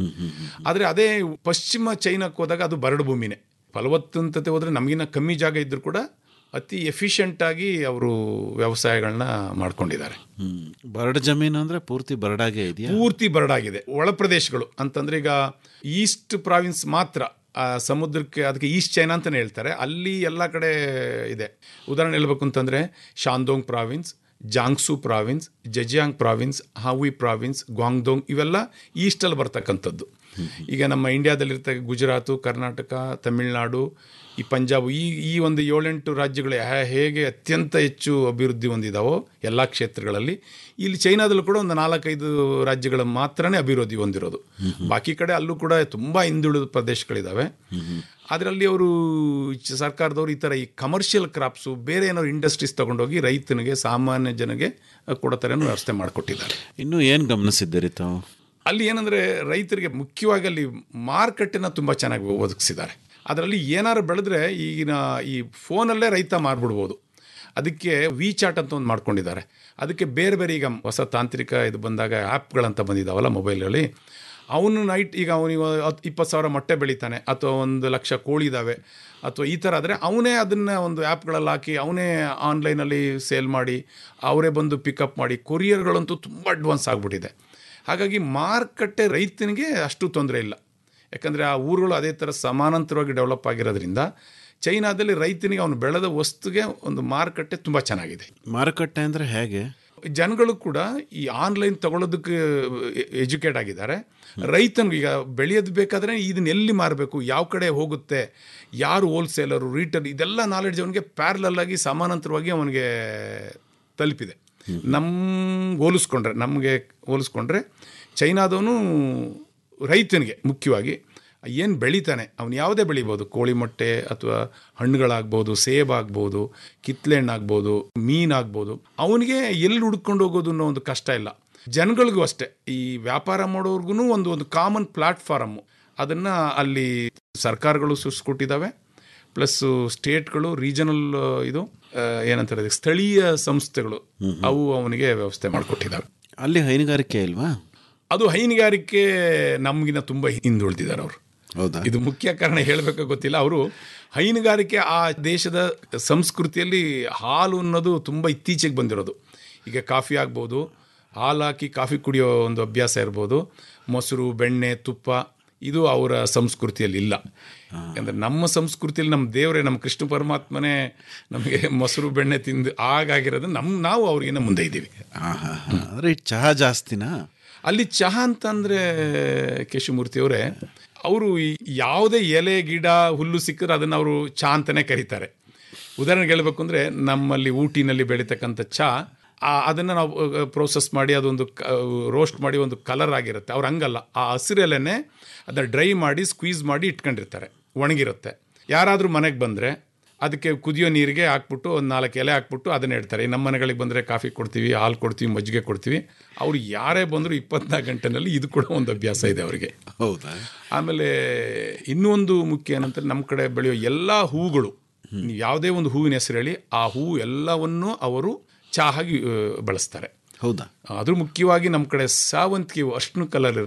ಆದರೆ ಅದೇ ಪಶ್ಚಿಮ ಚೈನಾಕ್ಕೆ ಹೋದಾಗ ಅದು ಬರಡು ಭೂಮಿನೇ ಫಲವತ್ತಂತತೆ ಹೋದರೆ ನಮಗಿನ್ನ ಕಮ್ಮಿ ಜಾಗ ಇದ್ದರೂ ಕೂಡ ಅತಿ ಎಫಿಷಿಯೆಂಟ್ ಆಗಿ ಅವರು ವ್ಯವಸಾಯಗಳನ್ನ ಮಾಡ್ಕೊಂಡಿದ್ದಾರೆ ಹ್ಮ್ ಬರಡು ಜಮೀನು ಅಂದ್ರೆ ಪೂರ್ತಿ ಬರಡಾಗೆ ಇದೆಯಾ ಪೂರ್ತಿ ಬರಡಾಗಿದೆ ಒಳ ಪ್ರದೇಶಗಳು ಅಂತಂದ್ರೆ ಈಗ ಈಸ್ಟ್ ಪ್ರಾವಿನ್ಸ್ ಮಾತ್ರ ಆ ಸಮುದ್ರಕ್ಕೆ ಅದಕ್ಕೆ ಈಸ್ಟ್ ಚೈನಾ ಅಂತಲೇ ಹೇಳ್ತಾರೆ ಅಲ್ಲಿ ಎಲ್ಲ ಕಡೆ ಇದೆ ಉದಾಹರಣೆ ಹೇಳ್ಬೇಕು ಅಂತಂದರೆ Shandong province Jiangsu province Zhejiang province ಹಾವಿ ಪ್ರಾವಿನ್ಸ್ ಗ್ವಾಂಗ್ದೋಂಗ್ ಇವೆಲ್ಲ ಈಸ್ಟಲ್ಲಿ ಬರ್ತಕ್ಕಂಥದ್ದು ಈಗ ನಮ್ಮ ಇಂಡಿಯಾದಲ್ಲಿರ್ತಕ್ಕ ಗುಜರಾತು ಕರ್ನಾಟಕ ತಮಿಳುನಾಡು ಈ ಪಂಜಾಬ್ ಈ ಈ ಒಂದು ಏಳೆಂಟು ರಾಜ್ಯಗಳು ಹೇ- ಹೇಗೆ ಅತ್ಯಂತ ಹೆಚ್ಚು ಅಭಿವೃದ್ಧಿ ಹೊಂದಿದಾವೋ ಎಲ್ಲ ಕ್ಷೇತ್ರಗಳಲ್ಲಿ ಇಲ್ಲಿ ಚೈನಾದಲ್ಲೂ ಕೂಡ ಒಂದು ನಾಲ್ಕೈದು ರಾಜ್ಯಗಳು ಮಾತ್ರನೇ ಅಭಿವೃದ್ಧಿ ಹೊಂದಿರೋದು ಬಾಕಿ ಕಡೆ ಅಲ್ಲೂ ಕೂಡ ತುಂಬ ಹಿಂದುಳಿದ ಪ್ರದೇಶಗಳಿದ್ದಾವೆ ಅದರಲ್ಲಿ ಅವರು ಚ- ಸರ್ಕಾರದವರು ಈ ಥರ ಈ ಕಮರ್ಷಿಯಲ್ ಕ್ರಾಪ್ಸು ಬೇರೆ ಏನಾದ್ರು ಇಂಡಸ್ಟ್ರೀಸ್ ತಗೊಂಡೋಗಿ ರೈತನಿಗೆ ಸಾಮಾನ್ಯ ಜನಗೆ ಕೊಡೋ ಥರ ವ್ಯವಸ್ಥೆ ಮಾಡಿಕೊಟ್ಟಿದ್ದಾರೆ ಇನ್ನು ಏನ್ ಗಮನಿಸಿದ್ದೀರಿ ತಾವು ಅಲ್ಲಿ ಏನಂದರೆ ರೈತರಿಗೆ ಮುಖ್ಯವಾಗಿ ಅಲ್ಲಿ ಮಾರ್ಕೆಟನ್ನು ತುಂಬ ಚೆನ್ನಾಗಿ ಒದಗಿಸಿದ್ದಾರೆ ಅದರಲ್ಲಿ ಏನಾರು ಬೆಳೆದ್ರೆ ಈಗಿನ ಈ ಫೋನಲ್ಲೇ ರೈತ ಮಾರ್ಬಿಡ್ಬೋದು ಅದಕ್ಕೆ ವಿ ಚಾಟ್ ಅಂತ ಒಂದು ಮಾಡ್ಕೊಂಡಿದ್ದಾರೆ ಅದಕ್ಕೆ ಬೇರೆ ಬೇರೆ ಈಗ ಹೊಸ ತಾಂತ್ರಿಕ ಇದು ಬಂದಾಗ ಆ್ಯಪ್ಗಳಂತ ಬಂದಿದ್ದಾವಲ್ಲ ಮೊಬೈಲಲ್ಲಿ ಅವನು ನೈಟ್ ಈಗ ಅವನಿಗೆ ಹತ್ತು ಇಪ್ಪತ್ತು ಸಾವಿರ ಮೊಟ್ಟೆ ಬೆಳಿತಾನೆ ಅಥವಾ ಒಂದು ಲಕ್ಷ ಕೋಳಿ ಇದ್ದಾವೆ ಅಥವಾ ಈ ಥರ ಆದರೆ ಅವನೇ ಅದನ್ನು ಒಂದು ಆ್ಯಪ್ಗಳಲ್ಲಿ ಹಾಕಿ ಅವನೇ ಆನ್ಲೈನಲ್ಲಿ ಸೇಲ್ ಮಾಡಿ ಅವರೇ ಬಂದು ಪಿಕಪ್ ಮಾಡಿ ಕೊರಿಯರ್ಗಳಂತೂ ತುಂಬ ಅಡ್ವಾನ್ಸ್ ಆಗಿಬಿಟ್ಟಿದೆ ಹಾಗಾಗಿ ಮಾರುಕಟ್ಟೆ ರೈತನಿಗೆ ಅಷ್ಟು ತೊಂದರೆ ಇಲ್ಲ ಯಾಕಂದರೆ ಆ ಊರುಗಳು ಅದೇ ಥರ ಸಮಾನಾಂತರವಾಗಿ ಡೆವಲಪ್ ಆಗಿರೋದ್ರಿಂದ ಚೈನಾದಲ್ಲಿ ರೈತನಿಗೆ ಅವನು ಬೆಳೆದ ವಸ್ತುಗೆ ಒಂದು ಮಾರುಕಟ್ಟೆ ತುಂಬ ಚೆನ್ನಾಗಿದೆ ಮಾರುಕಟ್ಟೆ ಅಂದ್ರೆ ಹೇಗೆ ಜನಗಳು ಕೂಡ ಈ ಆನ್ಲೈನ್ ತಗೊಳ್ಳೋದಕ್ಕೆ ಎಜುಕೇಟ್ ಆಗಿದ್ದಾರೆ ರೈತನಿಗೆ ಈಗ ಬೆಳೆಯೋದು ಬೇಕಾದ್ರೆ ಇದನ್ನ ಎಲ್ಲಿ ಮಾರಬೇಕು ಯಾವ ಕಡೆ ಹೋಗುತ್ತೆ ಯಾರು ಹೋಲ್ಸೇಲರು ರೀಟೇಲ್ ಇದೆಲ್ಲ ನಾಲೆಡ್ಜ್ ಅವನಿಗೆ ಪ್ಯಾರಲಲ್ ಆಗಿ ಸಮಾನಾಂತರವಾಗಿ ಅವನಿಗೆ ತಲುಪಿದೆ ನಮ್ಗೆ ಹೋಲಿಸ್ಕೊಂಡ್ರೆ ನಮಗೆ ಹೋಲಿಸ್ಕೊಂಡ್ರೆ ಚೈನಾದವನು ರೈತನಿಗೆ ಮುಖ್ಯವಾಗಿ ಏನು ಬೆಳಿತಾನೆ ಅವನು ಯಾವುದೇ ಬೆಳಿಬೋದು ಕೋಳಿ ಮೊಟ್ಟೆ ಅಥವಾ ಹಣ್ಣುಗಳಾಗ್ಬೋದು ಸೇಬಾಗ್ಬೋದು ಕಿತ್ಲೆಹಣ್ಣಾಗ್ಬೋದು ಮೀನಾಗ್ಬೋದು ಅವನಿಗೆ ಎಲ್ಲಿ ಹುಡ್ಕೊಂಡು ಹೋಗೋದು ಅನ್ನೋ ಒಂದು ಕಷ್ಟ ಇಲ್ಲ ಜನಗಳಿಗೂ ಅಷ್ಟೇ ಈ ವ್ಯಾಪಾರ ಮಾಡೋರ್ಗು ಒಂದು ಒಂದು ಕಾಮನ್ ಪ್ಲಾಟ್ಫಾರಮ್ಮು ಅದನ್ನು ಅಲ್ಲಿ ಸರ್ಕಾರಗಳು ಸೃಷ್ಟಿಕೊಟ್ಟಿದ್ದಾವೆ ಪ್ಲಸ್ ಸ್ಟೇಟ್ಗಳು ರೀಜನಲ್ ಇದು ಆ, ಏನಂತಾರೆ ಅದಕ್ಕೆ ಸ್ಥಳೀಯ ಸಂಸ್ಥೆಗಳು ಅವು ಅವನಿಗೆ ವ್ಯವಸ್ಥೆ ಮಾಡಿಕೊಟ್ಟಿದ್ದಾವೆ ಅಲ್ಲಿ ಹೈನುಗಾರಿಕೆ ಇಲ್ವಾ ಅದು ಹೈನುಗಾರಿಕೆ ನಮಗಿನ ತುಂಬ ಹಿಂದುಳಿದಿದ್ದಾರೆ ಅವರು ಹೌದಾ ಇದು ಮುಖ್ಯ ಕಾರಣ ಹೇಳಬೇಕು ಗೊತ್ತಿಲ್ಲ ಅವರು ಹೈನುಗಾರಿಕೆ ಆ ದೇಶದ ಸಂಸ್ಕೃತಿಯಲ್ಲಿ ಹಾಲು ಅನ್ನೋದು ತುಂಬ ಇತ್ತೀಚೆಗೆ ಬಂದಿರೋದು ಈಗ ಕಾಫಿ ಆಗ್ಬೋದು ಹಾಲು ಹಾಕಿ ಕಾಫಿ ಕುಡಿಯೋ ಒಂದು ಅಭ್ಯಾಸ ಇರ್ಬೋದು ಮೊಸರು ಬೆಣ್ಣೆ ತುಪ್ಪ ಇದು ಅವರ ಸಂಸ್ಕೃತಿಯಲ್ಲಿ ಇಲ್ಲ ಯಾಕಂದರೆ ನಮ್ಮ ಸಂಸ್ಕೃತಿಯಲ್ಲಿ ನಮ್ಮ ದೇವರೇ ನಮ್ಮ ಕೃಷ್ಣ ಪರಮಾತ್ಮನೇ ನಮಗೆ ಮೊಸರು ಬೆಣ್ಣೆ ತಿಂದು ಆಗಾಗಿರೋದು ನಮ್ಮ ನಾವು ಅವ್ರಿಗಿನ್ನ ಮುಂದೆ ಇದ್ದೀವಿ ಹಾಂ ಹಾಂ ಹಾಂ ಅಂದರೆ ಈ ಚಹಾ ಜಾಸ್ತಿನಾ ಅಲ್ಲಿ ಚಹಾ ಅಂತಂದರೆ ಕೇಶವಮೂರ್ತಿಯವರೇ ಅವರು ಯಾವುದೇ ಎಲೆ ಗಿಡ ಹುಲ್ಲು ಸಿಕ್ಕರೆ ಅದನ್ನು ಅವರು ಚಹಾ ಅಂತಲೇ ಕರೀತಾರೆ ಉದಾಹರಣೆಗೆ ಹೇಳಬೇಕು ಅಂದರೆ ನಮ್ಮಲ್ಲಿ ಊಟಿನಲ್ಲಿ ಬೆಳೀತಕ್ಕಂಥ ಚಹಾ ಅದನ್ನು ನಾವು ಪ್ರೋಸೆಸ್ ಮಾಡಿ ಅದೊಂದು ರೋಸ್ಟ್ ಮಾಡಿ ಒಂದು ಕಲರ್ ಆಗಿರುತ್ತೆ ಅವ್ರು ಹಂಗಲ್ಲ ಆ ಹಸಿರೆಲೆನೆ ಅದನ್ನು ಡ್ರೈ ಮಾಡಿ ಸ್ಕ್ವೀಸ್ ಮಾಡಿ ಇಟ್ಕೊಂಡಿರ್ತಾರೆ ಒಣಗಿರುತ್ತೆ ಯಾರಾದರೂ ಮನೆಗೆ ಬಂದರೆ ಅದಕ್ಕೆ ಕುದಿಯೋ ನೀರಿಗೆ ಹಾಕ್ಬಿಟ್ಟು ಒಂದು ನಾಲ್ಕು ಎಲೆ ಹಾಕ್ಬಿಟ್ಟು ಅದನ್ನ ಇಡ್ತಾರೆ ನಮ್ಮ ಮನೆಗಳಿಗೆ ಬಂದರೆ ಕಾಫಿ ಕೊಡ್ತೀವಿ ಹಾಲು ಕೊಡ್ತೀವಿ ಮಜ್ಜಿಗೆ ಕೊಡ್ತೀವಿ ಅವ್ರು ಯಾರೇ ಬಂದರೂ ಇಪ್ಪತ್ನಾಲ್ಕು ಗಂಟೆನಲ್ಲಿ ಇದು ಕೂಡ ಒಂದು ಅಭ್ಯಾಸ ಇದೆ ಅವರಿಗೆ ಹೌದಾ ಆಮೇಲೆ ಇನ್ನೂ ಒಂದು ಮುಖ್ಯ ಏನಂತಾರೆ ನಮ್ಮ ಕಡೆ ಬೆಳೆಯೋ ಎಲ್ಲ ಹೂಗಳು ನೀವು ಯಾವುದೇ ಒಂದು ಹೂವಿನ ಹೆಸರು ಹೇಳಿ ಆ ಹೂವು ಎಲ್ಲವನ್ನೂ ಅವರು ಚಹಾಗಿ ಆ, ಬಳಸ್ತಾರೆ ಹೌದಾ ಅದ್ರ ಮುಖ್ಯವಾಗಿ ನಮ್ಮ ಕಡೆ ಸಾವಂತಿಗೆ ಹೂವು, ಅರ್ಶಿನ ಕಲರ್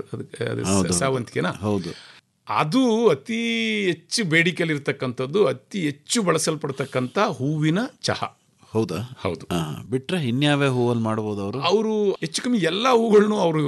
ಸಾವಂತಿಗೆನಾ ಹೌದು ಅದು ಅತಿ ಹೆಚ್ಚು ಬೇಡಿಕೆಯಲ್ಲಿ ಇರ್ತಕ್ಕಂಥದ್ದು ಅತಿ ಹೆಚ್ಚು ಬಳಸಲ್ಪಡ್ತಕ್ಕಂಥ ಹೂವಿನ ಚಹಾ ಹೌದಾ ಹೌದು ಹಾಂ ಬಿಟ್ರೆ ಇನ್ಯಾವ್ಯಾವ ಹೂವಲ್ಲಿ ಮಾಡ್ಬೋದು ಅವರು ಅವರು ಹೆಚ್ಚು ಕಮ್ಮಿ ಎಲ್ಲ ಹೂಗಳನ್ನು ಅವರು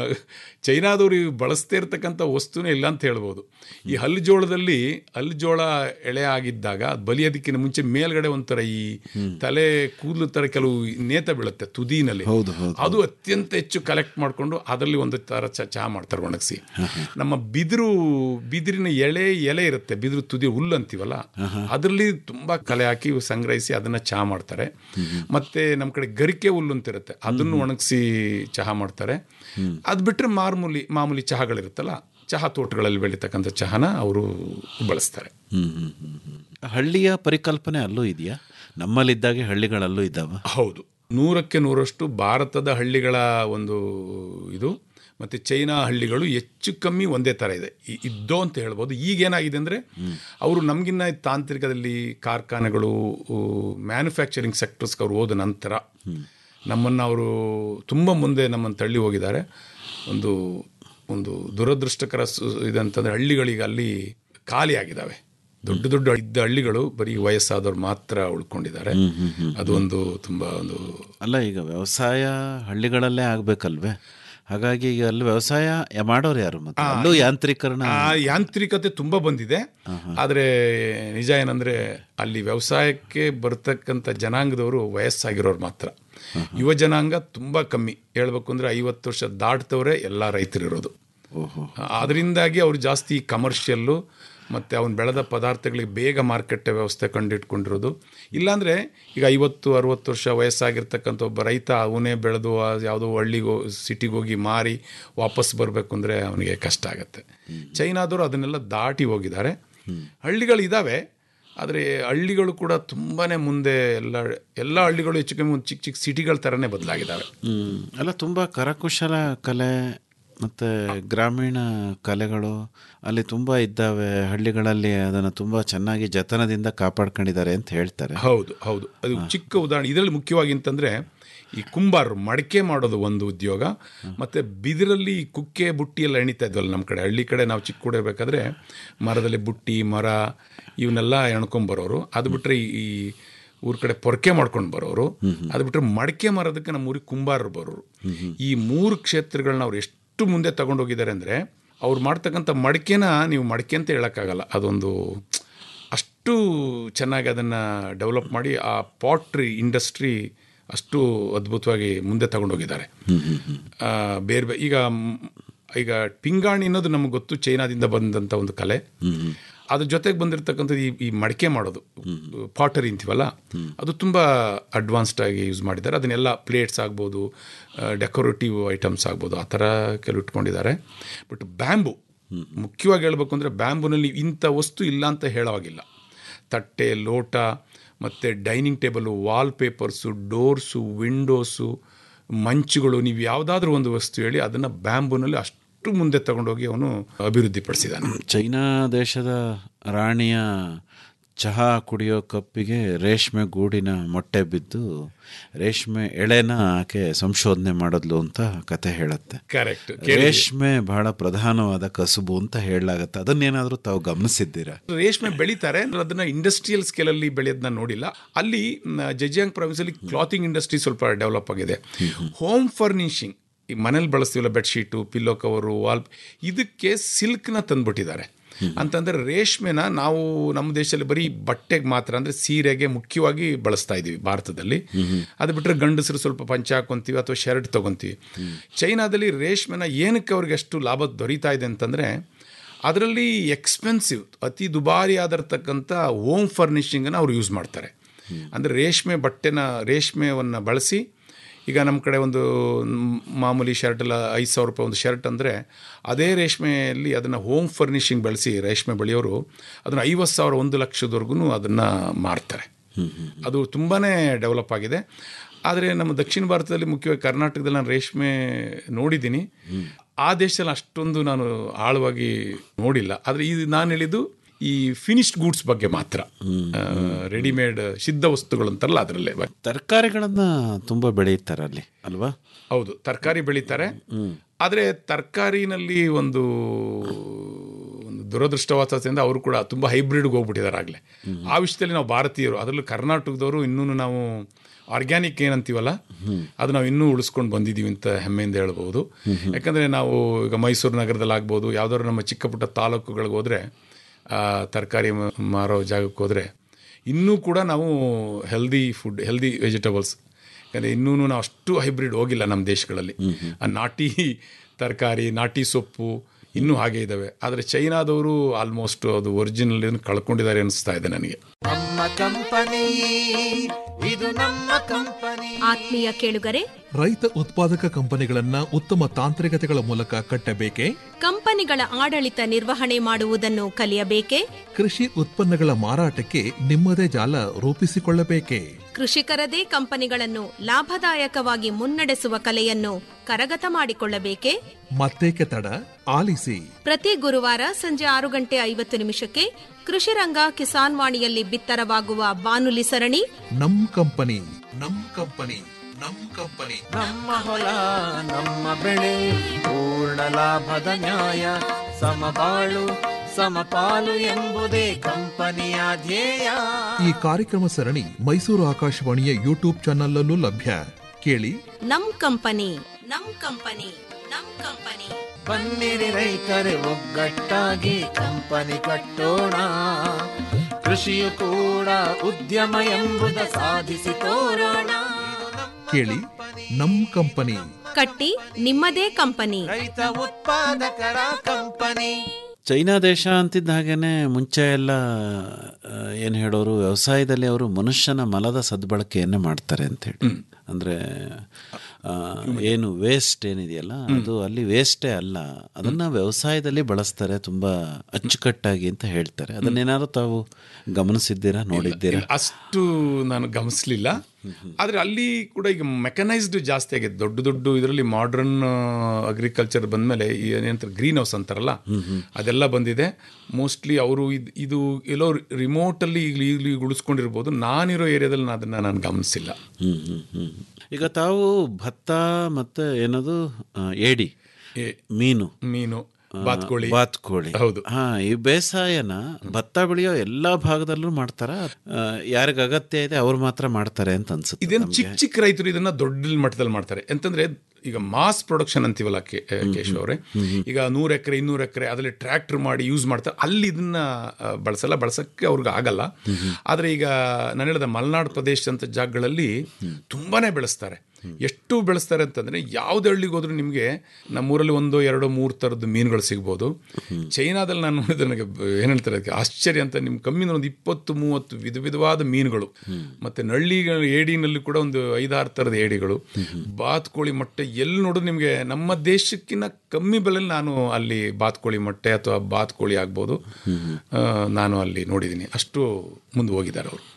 ಚೈನಾದವರು ಬಳಸ್ತಾ ಇರ್ತಕ್ಕಂಥ ವಸ್ತುನೇ ಇಲ್ಲ ಅಂತ ಹೇಳ್ಬೋದು ಈ ಹಲ್ಲು ಜೋಳದಲ್ಲಿ ಹಲ್ಲು ಜೋಳ ಎಳೆ ಆಗಿದ್ದಾಗ ಅದ್ ಬಲಿಯೋದಕ್ಕಿಂತ ಮುಂಚೆ ಮೇಲ್ಗಡೆ ಒಂಥರ ಈ ತಲೆ ಕೂದಲು ಥರ ಕೆಲವು ನೇತ ಬೀಳುತ್ತೆ ತುದಿನಲ್ಲಿ ಹೌದು, ಹೌದು. ಅದು ಅತ್ಯಂತ ಹೆಚ್ಚು ಕಲೆಕ್ಟ್ ಮಾಡಿಕೊಂಡು ಅದರಲ್ಲಿ ಒಂದು ಥರ ಚ ಚಹಾ ಮಾಡ್ತಾರೆ ಒಣಗಿಸಿ ನಮ್ಮ ಬಿದಿರು ಬಿದಿರಿನ ಎಳೆ ಎಲೆ ಇರುತ್ತೆ ಬಿದಿರು ತುದಿ ಹುಲ್ಲು ಅಂತೀವಲ್ಲ ಅದರಲ್ಲಿ ತುಂಬಾ ಕಲೆ ಹಾಕಿ ಸಂಗ್ರಹಿಸಿ ಅದನ್ನ ಚಹಾ ಮಾಡ್ತಾರೆ ಮತ್ತೆ ನಮ್ಮ ಕಡೆ ಗರಿಕೆ ಹುಲ್ಲು ಅಂತ ಇರುತ್ತೆ ಅದನ್ನು ಒಣಗಿಸಿ ಚಹಾ ಮಾಡ್ತಾರೆ ಅದು ಬಿಟ್ಟರೆ ಮಾಮೂಲಿ ಮಾಮೂಲಿ ಚಹಾಗಳಿರುತ್ತಲ್ಲ ಚಹಾ ತೋಟಗಳಲ್ಲಿ ಬೆಳೀತಕ್ಕಂಥ ಚಹಾನ ಅವರು ಬಳಸ್ತಾರೆ ಹ್ಮ್ ಹ್ಮ್ ಹ್ಮ್ ಹ್ಮ್. ಹಳ್ಳಿಯ ಪರಿಕಲ್ಪನೆ ಅಲ್ಲೂ ಇದೆಯಾ ನಮ್ಮಲ್ಲಿದ್ದಾಗೆ ಹಳ್ಳಿಗಳಲ್ಲೂ ಇದ್ದಾವ ಹೌದು ನೂರಕ್ಕೆ ನೂರಷ್ಟು ಭಾರತದ ಹಳ್ಳಿಗಳ ಒಂದು ಇದು ಮತ್ತು ಚೈನಾ ಹಳ್ಳಿಗಳು ಹೆಚ್ಚು ಕಮ್ಮಿ ಒಂದೇ ಥರ ಇದೆ ಇ- ಇದ್ದೋ ಅಂತ ಹೇಳ್ಬೋದು ಈಗೇನಾಗಿದೆ ಅಂದರೆ ಅವರು ನಮಗಿನ್ನ ತಾಂತ್ರಿಕದಲ್ಲಿ ಕಾರ್ಖಾನೆಗಳು ಮ್ಯಾನುಫ್ಯಾಕ್ಚರಿಂಗ್ ಸೆಕ್ಟರ್ಸ್ಗೆ ಅವರು ಹೋದ ನಂತರ ನಮ್ಮನ್ನು ಅವರು ತುಂಬ ಮುಂದೆ ನಮ್ಮನ್ನು ತಳ್ಳಿ ಹೋಗಿದ್ದಾರೆ ಒಂದು ಒಂದು ದುರದೃಷ್ಟಕರ ಸು- ಇದಂತಂದರೆ ಹಳ್ಳಿಗಳೀಗ ಅಲ್ಲಿ ಖಾಲಿ ಆಗಿದ್ದಾವೆ ದೊಡ್ಡ ದೊಡ್ಡ ಇದ್ದ ಹಳ್ಳಿಗಳು ಬರೀ ವಯಸ್ಸಾದವ್ರು ಮಾತ್ರ ಉಳ್ಕೊಂಡಿದ್ದಾರೆ ಅದು ಒಂದು ತುಂಬ ಒಂದು ಅಲ್ಲ ಈಗ ವ್ಯವಸಾಯ ಹಳ್ಳಿಗಳಲ್ಲೇ ಆಗ್ಬೇಕಲ್ವೇ ಹಾಗಾಗಿ ಈಗ ಅಲ್ಲಿ ವ್ಯವಸಾಯ ಯ- ಮಾಡೋರು ಯಾರು ಮತ್ತೆ ಅಲ್ಲೂ ಯಾಂತ್ರೀಕರಣ ಆ ಯಾಂತ್ರಿಕತೆ ತುಂಬ ಬಂದಿದೆ ಆದರೆ ನಿಜ ಏನಂದರೆ ಅಲ್ಲಿ ವ್ಯವಸಾಯಕ್ಕೆ ಬರ್ತಕ್ಕಂಥ ಜನಾಂಗದವರು ವಯಸ್ಸಾಗಿರೋರು ಮಾತ್ರ ಯುವ ಜನಾಂಗ ತುಂಬ ಕಮ್ಮಿ ಹೇಳ್ಬೇಕು ಅಂದರೆ ಐವತ್ತು ವರ್ಷ ದಾಟ್ತವರೇ ಎಲ್ಲ ರೈತರಿರೋದು ಅದರಿಂದಾಗಿ ಅವರು ಜಾಸ್ತಿ ಕಮರ್ಷಿಯಲ್ಲು ಮತ್ತು ಅವನು ಬೆಳೆದ ಪದಾರ್ಥಗಳಿಗೆ ಬೇಗ ಮಾರ್ಕೆಟ್ ವ್ಯವಸ್ಥೆ ಕಂಡಿಟ್ಕೊಂಡಿರೋದು ಇಲ್ಲಾಂದರೆ ಈಗ ಐವತ್ತು ಅರುವತ್ತು ವರ್ಷ ವಯಸ್ಸಾಗಿರ್ತಕ್ಕಂಥ ಒಬ್ಬ ರೈತ ಅವನೇ ಬೆಳೆದು ಆ ಯಾವುದೋ ಹಳ್ಳಿಗೆ ಸಿಟಿಗೆ ಹೋಗಿ ಮಾರಿ ವಾಪಸ್ ಬರಬೇಕು ಅಂದರೆ ಅವನಿಗೆ ಕಷ್ಟ ಆಗುತ್ತೆ ಚೈನಾದವರು ಅದನ್ನೆಲ್ಲ ದಾಟಿ ಹೋಗಿದ್ದಾರೆ ಹಳ್ಳಿಗಳಿದ್ದಾವೆ ಆದರೆ ಹಳ್ಳಿಗಳು ಕೂಡ ತುಂಬಾ ಮುಂದೆ ಎಲ್ಲ ಎಲ್ಲ ಹಳ್ಳಿಗಳು ಹೆಚ್ಚು ಕಮ್ಮಿ ಒಂದು ಚಿಕ್ಕ ಚಿಕ್ಕ ಸಿಟಿಗಳ ಥರನೇ ಬದಲಾಗಿದ್ದಾವೆ ಹ್ಮ್. ಅಲ್ಲ ತುಂಬ ಕರಕುಶಲ ಕಲೆ ಮತ್ತು ಗ್ರಾಮೀಣ ಕಲೆಗಳು ಅಲ್ಲಿ ತುಂಬ ಇದ್ದಾವೆ ಹಳ್ಳಿಗಳಲ್ಲಿ ಅದನ್ನು ತುಂಬ ಚೆನ್ನಾಗಿ ಜತನದಿಂದ ಕಾಪಾಡ್ಕೊಂಡಿದ್ದಾರೆ ಅಂತ ಹೇಳ್ತಾರೆ ಹೌದು ಹೌದು ಅದು ಚಿಕ್ಕ ಉದಾಹರಣೆ ಇದರಲ್ಲಿ ಮುಖ್ಯವಾಗಿ ಅಂತಂದರೆ ಈ ಕುಂಬಾರರು ಮಡಕೆ ಮಾಡೋದು ಒಂದು ಉದ್ಯೋಗ ಮತ್ತು ಬಿದಿರಲ್ಲಿ ಈ ಕುಕ್ಕೆ ಬುಟ್ಟಿ ಎಲ್ಲ ಎಣಿತಾ ಇದ್ವಲ್ಲ ನಮ್ಮ ಕಡೆ ಹಳ್ಳಿ ಕಡೆ ನಾವು ಚಿಕ್ಕ ಕೂಡ ಇರಬೇಕಾದ್ರೆ ಮರದಲ್ಲಿ ಬುಟ್ಟಿ ಮರ ಇವನ್ನೆಲ್ಲ ಎಣ್ಕೊಂಬರೋರು ಅದು ಬಿಟ್ಟರೆ ಈ ಊರ ಕಡೆ ಪೊರಕೆ ಮಾಡ್ಕೊಂಡು ಬರೋರು ಅದು ಬಿಟ್ಟರೆ ಮಡಕೆ ಮಾರೋದಕ್ಕೆ ನಮ್ಮ ಊರಿಗೆ ಕುಂಬಾರರು ಬರೋರು ಈ ಮೂರು ಕ್ಷೇತ್ರಗಳನ್ನ ಅವ್ರು ಎಷ್ಟು ಮುಂದೆ ತಗೊಂಡೋಗಿದ್ದಾರೆ ಅಂದರೆ ಅವ್ರು ಮಾಡ್ತಕ್ಕಂಥ ಮಡಕೆನ ನೀವು ಮಡಕೆ ಅಂತ ಹೇಳೋಕ್ಕಾಗಲ್ಲ ಅದೊಂದು ಅಷ್ಟು ಚೆನ್ನಾಗಿ ಅದನ್ನು ಡೆವಲಪ್ ಮಾಡಿ ಆ ಪಾಟ್ರಿ ಇಂಡಸ್ಟ್ರಿ ಅಷ್ಟು ಅದ್ಭುತವಾಗಿ ಮುಂದೆ ತಗೊಂಡೋಗಿದ್ದಾರೆ ಆ, ಬೇರೆ ಬೇ ಈಗ ಮ್, ಈಗ ಪಿಂಗಾಣಿ ಅನ್ನೋದು ನಮಗೆ ಗೊತ್ತು ಚೈನಾದಿಂದ ಬಂದಂಥ ಒಂದು ಕಲೆ ಅದ್ರ ಜೊತೆಗೆ ಬಂದಿರತಕ್ಕಂಥದ್ದು ಈ ಈ ಮಡಿಕೆ ಮಾಡೋದು ಪಾಟರಿ ಅಂತೀವಲ್ಲ ಅದು ತುಂಬ ಅಡ್ವಾನ್ಸ್ಡ್ ಆಗಿ ಯೂಸ್ ಮಾಡಿದ್ದಾರೆ ಅದನ್ನೆಲ್ಲ ಪ್ಲೇಟ್ಸ್ ಆಗ್ಬೋದು ಡೆಕೋರೇಟಿವ್ ಐಟಮ್ಸ್ ಆಗ್ಬೋದು ಆ ಥರ ಕೆಲವು ಇಟ್ಕೊಂಡಿದ್ದಾರೆ ಬಟ್ ಬ್ಯಾಂಬು ಮುಖ್ಯವಾಗಿ ಹೇಳಬೇಕು ಅಂದರೆ ಬ್ಯಾಂಬುನಲ್ಲಿ ಇಂಥ ವಸ್ತು ಇಲ್ಲ ಅಂತ ಹೇಳೋವಾಗಿಲ್ಲ ತಟ್ಟೆ ಲೋಟ ಮತ್ತು dining table wall papers doors windows ಮಂಚುಗಳು ನೀವು ಯಾವುದಾದ್ರೂ ಒಂದು ವಸ್ತು ಹೇಳಿ ಅದನ್ನು ಬ್ಯಾಂಬುನಲ್ಲಿ ಅಷ್ಟು ಅಷ್ಟು ಮುಂದೆ ತಗೊಂಡೋಗಿ ಅವನು ಅಭಿವೃದ್ಧಿಪಡಿಸಿದ್ದಾನೆ ಚೈನಾ ದೇಶದ ರಾಣಿಯ ಚಹಾ ಕುಡಿಯೋ ಕಪ್ಪಿಗೆ ರೇಷ್ಮೆ ಗೂಡಿನ ಮೊಟ್ಟೆ ಬಿದ್ದು ರೇಷ್ಮೆ ಎಳೆನ ಆಕೆ ಸಂಶೋಧನೆ ಮಾಡಿದ್ಲು ಅಂತ ಕತೆ ಹೇಳುತ್ತೆ ಕರೆಕ್ಟ್ ರೇಷ್ಮೆ ಬಹಳ ಪ್ರಧಾನವಾದ ಕಸುಬು ಅಂತ ಹೇಳಲಾಗತ್ತೆ ಅದನ್ನೇನಾದ್ರೂ ತಾವು ಗಮನಿಸಿದ್ದೀರಾ ರೇಷ್ಮೆ ಬೆಳೀತಾರೆ ಅದನ್ನ ಇಂಡಸ್ಟ್ರಿಯಲ್ ಸ್ಕೇಲ್ ಅಲ್ಲಿ ಬೆಳೆಯೋದನ್ನ ನೋಡಿಲ್ಲ ಅಲ್ಲಿ ಜಜಿಯಾಂಗ್ ಪ್ರಾವಿನ್ಸ್ ಅಲ್ಲಿ ಕ್ಲಾತಿಂಗ್ ಇಂಡಸ್ಟ್ರಿ ಸ್ವಲ್ಪ ಡೆವಲಪ್ ಆಗಿದೆ ಹೋಮ್ ಫರ್ನಿಶಿಂಗ್ ಈ ಮನೇಲಿ ಬಳಸ್ತೀವಲ್ಲ ಬೆಡ್ಶೀಟು ಪಿಲ್ಲೋ ಕವರು ವಾಲ್ ಇದಕ್ಕೆ ಸಿಲ್ಕ್ನ ತಂದ್ಬಿಟ್ಟಿದ್ದಾರೆ ಅಂತಂದ್ರೆ ರೇಷ್ಮೆನ ನಾವು ನಮ್ಮ ದೇಶದಲ್ಲಿ ಬರೀ ಬಟ್ಟೆಗೆ ಮಾತ್ರ ಅಂದ್ರೆ ಸೀರೆಗೆ ಮುಖ್ಯವಾಗಿ ಬಳಸ್ತಾ ಇದೀವಿ ಭಾರತದಲ್ಲಿ ಅದು ಬಿಟ್ಟರೆ ಗಂಡಸರು ಸ್ವಲ್ಪ ಪಂಚ ಹಾಕೊಂತೀವಿ ಅಥವಾ ಶರ್ಟ್ ತಗೊಂತೀವಿ ಚೈನಾದಲ್ಲಿ ರೇಷ್ಮೆನ ಏನಕ್ಕೆ ಅವ್ರಿಗೆ ಅಷ್ಟು ಲಾಭ ದೊರೀತಾ ಇದೆ ಅಂತಂದ್ರೆ ಅದರಲ್ಲಿ ಎಕ್ಸ್ಪೆನ್ಸಿವ್ ಅತಿ ದುಬಾರಿ ಆಗಿರ್ತಕ್ಕಂಥ ಹೋಮ್ ಫರ್ನಿಷಿಂಗನ್ನು ಅವ್ರು ಯೂಸ್ ಮಾಡ್ತಾರೆ ಅಂದರೆ ರೇಷ್ಮೆ ಬಟ್ಟೆನ ರೇಷ್ಮೆವನ್ನು ಬಳಸಿ ಈಗ ನಮ್ಮ ಕಡೆ ಒಂದು ಮ್, ಮಾಮೂಲಿ ಶರ್ಟ್ ಎಲ್ಲ ಐದು ಸಾವಿರ ರೂಪಾಯಿ ಒಂದು ಶರ್ಟ್ ಅಂದರೆ ಅದೇ ರೇಷ್ಮೆಯಲ್ಲಿ ಅದನ್ನು ಹೋಮ್ ಫರ್ನಿಷಿಂಗ್ ಬಳಸಿ ರೇಷ್ಮೆ ಬೆಳೆಯೋರು ಅದನ್ನು ಐವತ್ತು ಸಾವಿರ ಒಂದು ಲಕ್ಷದವರೆಗೂ ಅದನ್ನು ಮಾರ್ತಾರೆ ಅದು ತುಂಬಾ ಡೆವಲಪ್ ಆಗಿದೆ ಆದರೆ ನಮ್ಮ ದಕ್ಷಿಣ ಭಾರತದಲ್ಲಿ ಮುಖ್ಯವಾಗಿ ಕರ್ನಾಟಕದಲ್ಲಿ ನಾನು ರೇಷ್ಮೆ ನೋಡಿದ್ದೀನಿ ಆ ದೇಶದಲ್ಲಿ ಅಷ್ಟೊಂದು ನಾನು ಆಳವಾಗಿ ನೋಡಿಲ್ಲ ಆದರೆ ಇದು ನಾನು ಹೇಳಿದ್ದು ಈ ಫಿನಿಶ್ಡ್ ಗೂಡ್ಸ್ ಬಗ್ಗೆ ಮಾತ್ರ ರೆಡಿಮೇಡ್ ಸಿದ್ಧ ವಸ್ತುಗಳು ಅಂತಾರಲ್ಲ ಅದರಲ್ಲೇ ತರಕಾರಿಗಳನ್ನ ತುಂಬಾ ಬೆಳೆಯುತ್ತಾರೆ ಅಲ್ಲಿ ಅಲ್ವಾ ಹೌದು ತರಕಾರಿ ಬೆಳೀತಾರೆ ಆದರೆ ತರಕಾರಿನಲ್ಲಿ ಒಂದು ಒಂದು ದುರದೃಷ್ಟವಾಸದಿಂದ ಅವರು ಕೂಡ ತುಂಬ ಹೈಬ್ರಿಡ್ಗೆ ಹೋಗ್ಬಿಟ್ಟಿದ್ದಾರೆ ಆಗಲೇ ಆ ವಿಷಯದಲ್ಲಿ ನಾವು ಭಾರತೀಯರು ಅದರಲ್ಲೂ ಕರ್ನಾಟಕದವರು ಇನ್ನೂ ನಾವು ಆರ್ಗ್ಯಾನಿಕ್ ಏನಂತೀವಲ್ಲ ಅದು ನಾವು ಇನ್ನೂ ಉಳಿಸ್ಕೊಂಡು ಬಂದಿದ್ದೀವಿ ಅಂತ ಹೆಮ್ಮೆಯಿಂದ ಹೇಳ್ಬೋದು ಯಾಕಂದರೆ ನಾವು ಈಗ ಮೈಸೂರು ನಗರದಲ್ಲಿ ಆಗ್ಬೋದು ಯಾವ್ದಾದ್ರು ನಮ್ಮ ಚಿಕ್ಕ ಪುಟ್ಟ ತಾಲೂಕುಗಳಿಗೆ ಹೋದರೆ ತರಕಾರಿ ಮಾರೋ ಜಾಗಕ್ಕೆ ಹೋದರೆ ಇನ್ನೂ ಕೂಡ ನಾವು ಹೆಲ್ದಿ ಫುಡ್ ಹೆಲ್ದಿ ವೆಜಿಟಬಲ್ಸ್ ಯಾಕಂದರೆ ಇನ್ನೂ ನಾವು ಅಷ್ಟು ಹೈಬ್ರಿಡ್ ಹೋಗಿಲ್ಲ ನಮ್ಮ ದೇಶಗಳಲ್ಲಿ ಆ ನಾಟಿ ತರಕಾರಿ ನಾಟಿ ಸೊಪ್ಪು ಇನ್ನೂ ಹಾಗೆ ಇದ್ದಾವೆ ಆದರೆ ಚೈನಾದವರು ಆಲ್ಮೋಸ್ಟ್ ಅದು ಒರಿಜಿನಲ್ ಕಳ್ಕೊಂಡಿದ್ದಾರೆ ಅನಿಸ್ತಾ ಇದೆ ನನಗೆ ನಮ್ಮ ಕಂಪನಿ ಇದು ನಮ್ಮ ಕಂಪನಿ ಆತ್ಮೀಯ ಕೇಳುಗರೆ ರೈತ ಉತ್ಪಾದಕ ಕಂಪನಿಗಳನ್ನ ಉತ್ತಮ ತಾಂತ್ರಿಕತೆಗಳ ಮೂಲಕ ಕಟ್ಟಬೇಕೆ ಕಂಪನಿಗಳ ಆಡಳಿತ ನಿರ್ವಹಣೆ ಮಾಡುವುದನ್ನು ಕಲಿಯಬೇಕೆ ಕೃಷಿ ಉತ್ಪನ್ನಗಳ ಮಾರಾಟಕ್ಕೆ ನಿಮ್ಮದೇ ಜಾಲ ರೂಪಿಸಿಕೊಳ್ಳಬೇಕೆ ಕೃಷಿಕರದೇ ಕಂಪನಿಗಳನ್ನು ಲಾಭದಾಯಕವಾಗಿ ಮುನ್ನಡೆಸುವ ಕಲೆಯನ್ನು ಕರಗತ ಮಾಡಿಕೊಳ್ಳಬೇಕೆ ಮತ್ತೇಕೆ ತಡ ಆಲಿಸಿ ಪ್ರತಿ ಗುರುವಾರ ಸಂಜೆ ಆರು ಗಂಟೆ ಐವತ್ತು ನಿಮಿಷಕ್ಕೆ ಕೃಷಿರಂಗ ಕಿಸಾನ್ ವಾಣಿಯಲ್ಲಿ ಬಿತ್ತರವಾಗುವ ಬಾನುಲಿ ಸರಣಿ ನಮ್ ಕಂಪನಿ ನಮ್ ಕಂಪನಿ ನಮ್ ಕಂಪನಿ ನಮ್ಮ ಹೊಲ ನಮ್ಮ ಬೆಳೆ ಪೂರ್ಣ ಲಾಭದ ನ್ಯಾಯ ಸಮಬಾಳು ಸಮಪಾಲು ಎಂಬುದೇ ಕಂಪನಿಯ ಧ್ಯೇಯ ಈ ಕಾರ್ಯಕ್ರಮ ಸರಣಿ ಮೈಸೂರು ಆಕಾಶವಾಣಿಯ ಯೂಟ್ಯೂಬ್ ಚಾನಲ್ಲೂ ಲಭ್ಯ ಕೇಳಿ ನಮ್ ಕಂಪನಿ ನಮ್ ಕಂಪನಿ ನಮ್ ಕಂಪನಿ ಬನ್ನಿರಿ ರೈತರೆ ಒಗ್ಗಟ್ಟಾಗಿ ಕಂಪನಿ ಕಟ್ಟೋಣ ಕೃಷಿಯು ಕೂಡ ಉದ್ಯಮ ಎಂಬುದ ಸಾಧಿಸಿ ತೋರೋಣ ಕೇಳಿ ನಮ್ ಕಂಪನಿ ಕಟ್ಟಿ ನಿಮ್ಮದೇ ಕಂಪನಿ ರೈತ ಉತ್ಪಾದಕರ ಕಂಪನಿ ಚೈನಾ ದೇಶ ಅಂತಿದ್ದ ಹಾಗೇನೆ ಮುಂಚೆ ಎಲ್ಲ ಏನು ಹೇಳೋರು ವ್ಯವಸಾಯದಲ್ಲಿ ಅವರು ಮನುಷ್ಯನ ಮಲದ ಸದ್ಬಳಕೆಯನ್ನೇ ಮಾಡ್ತಾರೆ ಅಂತೇಳಿ ಅಂದರೆ ಏನು ವೇಸ್ಟ್ ಏನಿದೆಯಲ್ಲ ಅದು ಅಲ್ಲಿ ವೇಸ್ಟೇ ಅಲ್ಲ ಅದನ್ನು ವ್ಯವಸಾಯದಲ್ಲಿ ಬಳಸ್ತಾರೆ ತುಂಬ ಅಚ್ಚುಕಟ್ಟಾಗಿ ಅಂತ ಹೇಳ್ತಾರೆ ಅದನ್ನೇನಾದ್ರು ತಾವು ಗಮನಿಸಿದ್ದೀರಾ ನೋಡಿದ್ದೀರಾ ಇಲ್ಲ, ಅಷ್ಟು ನಾನು ಗಮನಿಸಲಿಲ್ಲ ಆದರೆ ಅಲ್ಲಿ ಕೂಡ ಈಗ ಮೆಕನೈಸ್ಡ್ ಜಾಸ್ತಿ ಆಗಿದೆ ದೊಡ್ಡ ದೊಡ್ಡ ಇದರಲ್ಲಿ ಮಾಡ್ರನ್ ಅಗ್ರಿಕಲ್ಚರ್ ಬಂದಮೇಲೆ ಏನಂತಾರೆ ಗ್ರೀನ್ ಹೌಸ್ ಅಂತಾರಲ್ಲ ಅದೆಲ್ಲ ಬಂದಿದೆ ಮೋಸ್ಟ್ಲಿ ಅವರು ಇದು ಇದು ಎಲ್ಲೋ ರಿಮೋಟಲ್ಲಿ ಈಗಲೂ ಈಗಲೂ ಈಗ ಉಳಿಸ್ಕೊಂಡಿರ್ಬೋದು ನಾನಿರೋ ಏರಿಯಾದಲ್ಲಿ ನಾನು ಅದನ್ನು ನಾನು ಗಮನಿಸಿಲ್ಲ ಹ್ಮ್ ಹ್ಮ್ ಹ್ಮ್ ಈಗ ತಾವು ಭತ್ತ ಮತ್ತೆ ಏನದು ಆ, ಏಡಿ ಏ- ಮೀನು ಮೀನು ಆ, ಬಾತ್ಕೋಳಿ ಬಾತ್ಕೋಳಿ ಹೌದು. ಹಾ ಈ ಬೇಸಾಯನ ಭತ್ತ ಬೆಳೆಯೋ ಎಲ್ಲಾ ಭಾಗದಲ್ಲೂ ಮಾಡ್ತಾರ ಯಾರಿಗ ಅಗತ್ಯ ಇದೆ ಅವ್ರು ಮಾತ್ರ ಮಾಡ್ತಾರೆ ಅಂತ ಅನ್ಸುತ್ತೆ ಇದೇನು ನಮ್ಗೆ. ಚಿಕ್ಕ ಚಿಕ್ಕ ರೈತರು ಇದನ್ನ ದೊಡ್ಡ ಮಟ್ಟದಲ್ಲಿ ಮಾಡ್ತಾರೆ ಅಂತಂದ್ರೆ ಈಗ ಮಾಸ್ ಪ್ರೊಡಕ್ಷನ್ ಅಂತೀವಲ್ಲ ಕೇ ಕೇಶವ್ ಅವರೇ ಈಗ ನೂರು ಎಕರೆ ಇನ್ನೂರು ಎಕರೆ ಅದರಲ್ಲಿ ಟ್ರ್ಯಾಕ್ಟರ್ ಮಾಡಿ ಯೂಸ್ ಮಾಡ್ತಾರೆ ಅಲ್ಲಿ ಇದನ್ನ ಆ, ಬಳಸಲ್ಲ ಬಳಸಕ್ಕೆ ಅವ್ರಿಗೆ ಆಗಲ್ಲ ಆದರೆ ಈಗ ನಾನು ಹೇಳಿದ ಮಲೆನಾಡು ಪ್ರದೇಶ ಅಂತ ಜಾಗಗಳಲ್ಲಿ ತುಂಬಾನೇ ಬೆಳೆಸ್ತಾರೆ ಎಷ್ಟು ಬೆಳೆಸ್ತಾರೆ ಅಂತಂದ್ರೆ ಯಾವ್ದು ಹಳ್ಳಿಗೆ ಹೋದ್ರೂ ನಿಮಗೆ ನಮ್ಮೂರಲ್ಲಿ ಒಂದು ಎರಡು ಮೂರು ಥರದ್ದು ಮೀನುಗಳು ಸಿಗ್ಬೋದು ಚೈನಾದಲ್ಲಿ ನಾನು ನೋಡಿದ್ರೆ ನನಗೆ ಬ- ಏನ್ ಹೇಳ್ತಾರೆ ಅದಕ್ಕೆ ಆಶ್ಚರ್ಯ ಅಂತ ನಿಮ್ಗೆ ಕಮ್ಮಿ ಅಂದ್ರೆ ಒಂದು ಇಪ್ಪತ್ತು ಮೂವತ್ತು ವಿಧ ವಿಧವಾದ ಮೀನುಗಳು ಮತ್ತೆ ನಳ್ಳಿಗಳು ಏಡಿನಲ್ಲಿ ಕೂಡ ಒಂದು ಐದಾರು ಥರದ ಏಡಿಗಳು ಬಾತ್ಕೋಳಿ ಮೊಟ್ಟೆ ಎಲ್ಲಿ ನೋಡಿದ್ರು ನಿಮಗೆ ನಮ್ಮ ದೇಶಕ್ಕಿಂತ ಕಮ್ಮಿ ಬೆಲೆಯಲ್ಲಿ ನಾನು ಅಲ್ಲಿ ಬಾತ್ಕೋಳಿ ಮೊಟ್ಟೆ ಅಥವಾ ಬಾತ್ಕೋಳಿ ಆಗ್ಬೋದು ಆ, ನಾನು ಅಲ್ಲಿ ನೋಡಿದ್ದೀನಿ ಅಷ್ಟು ಮುಂದೆ ಹೋಗಿದ್ದಾರೆ ಅವರು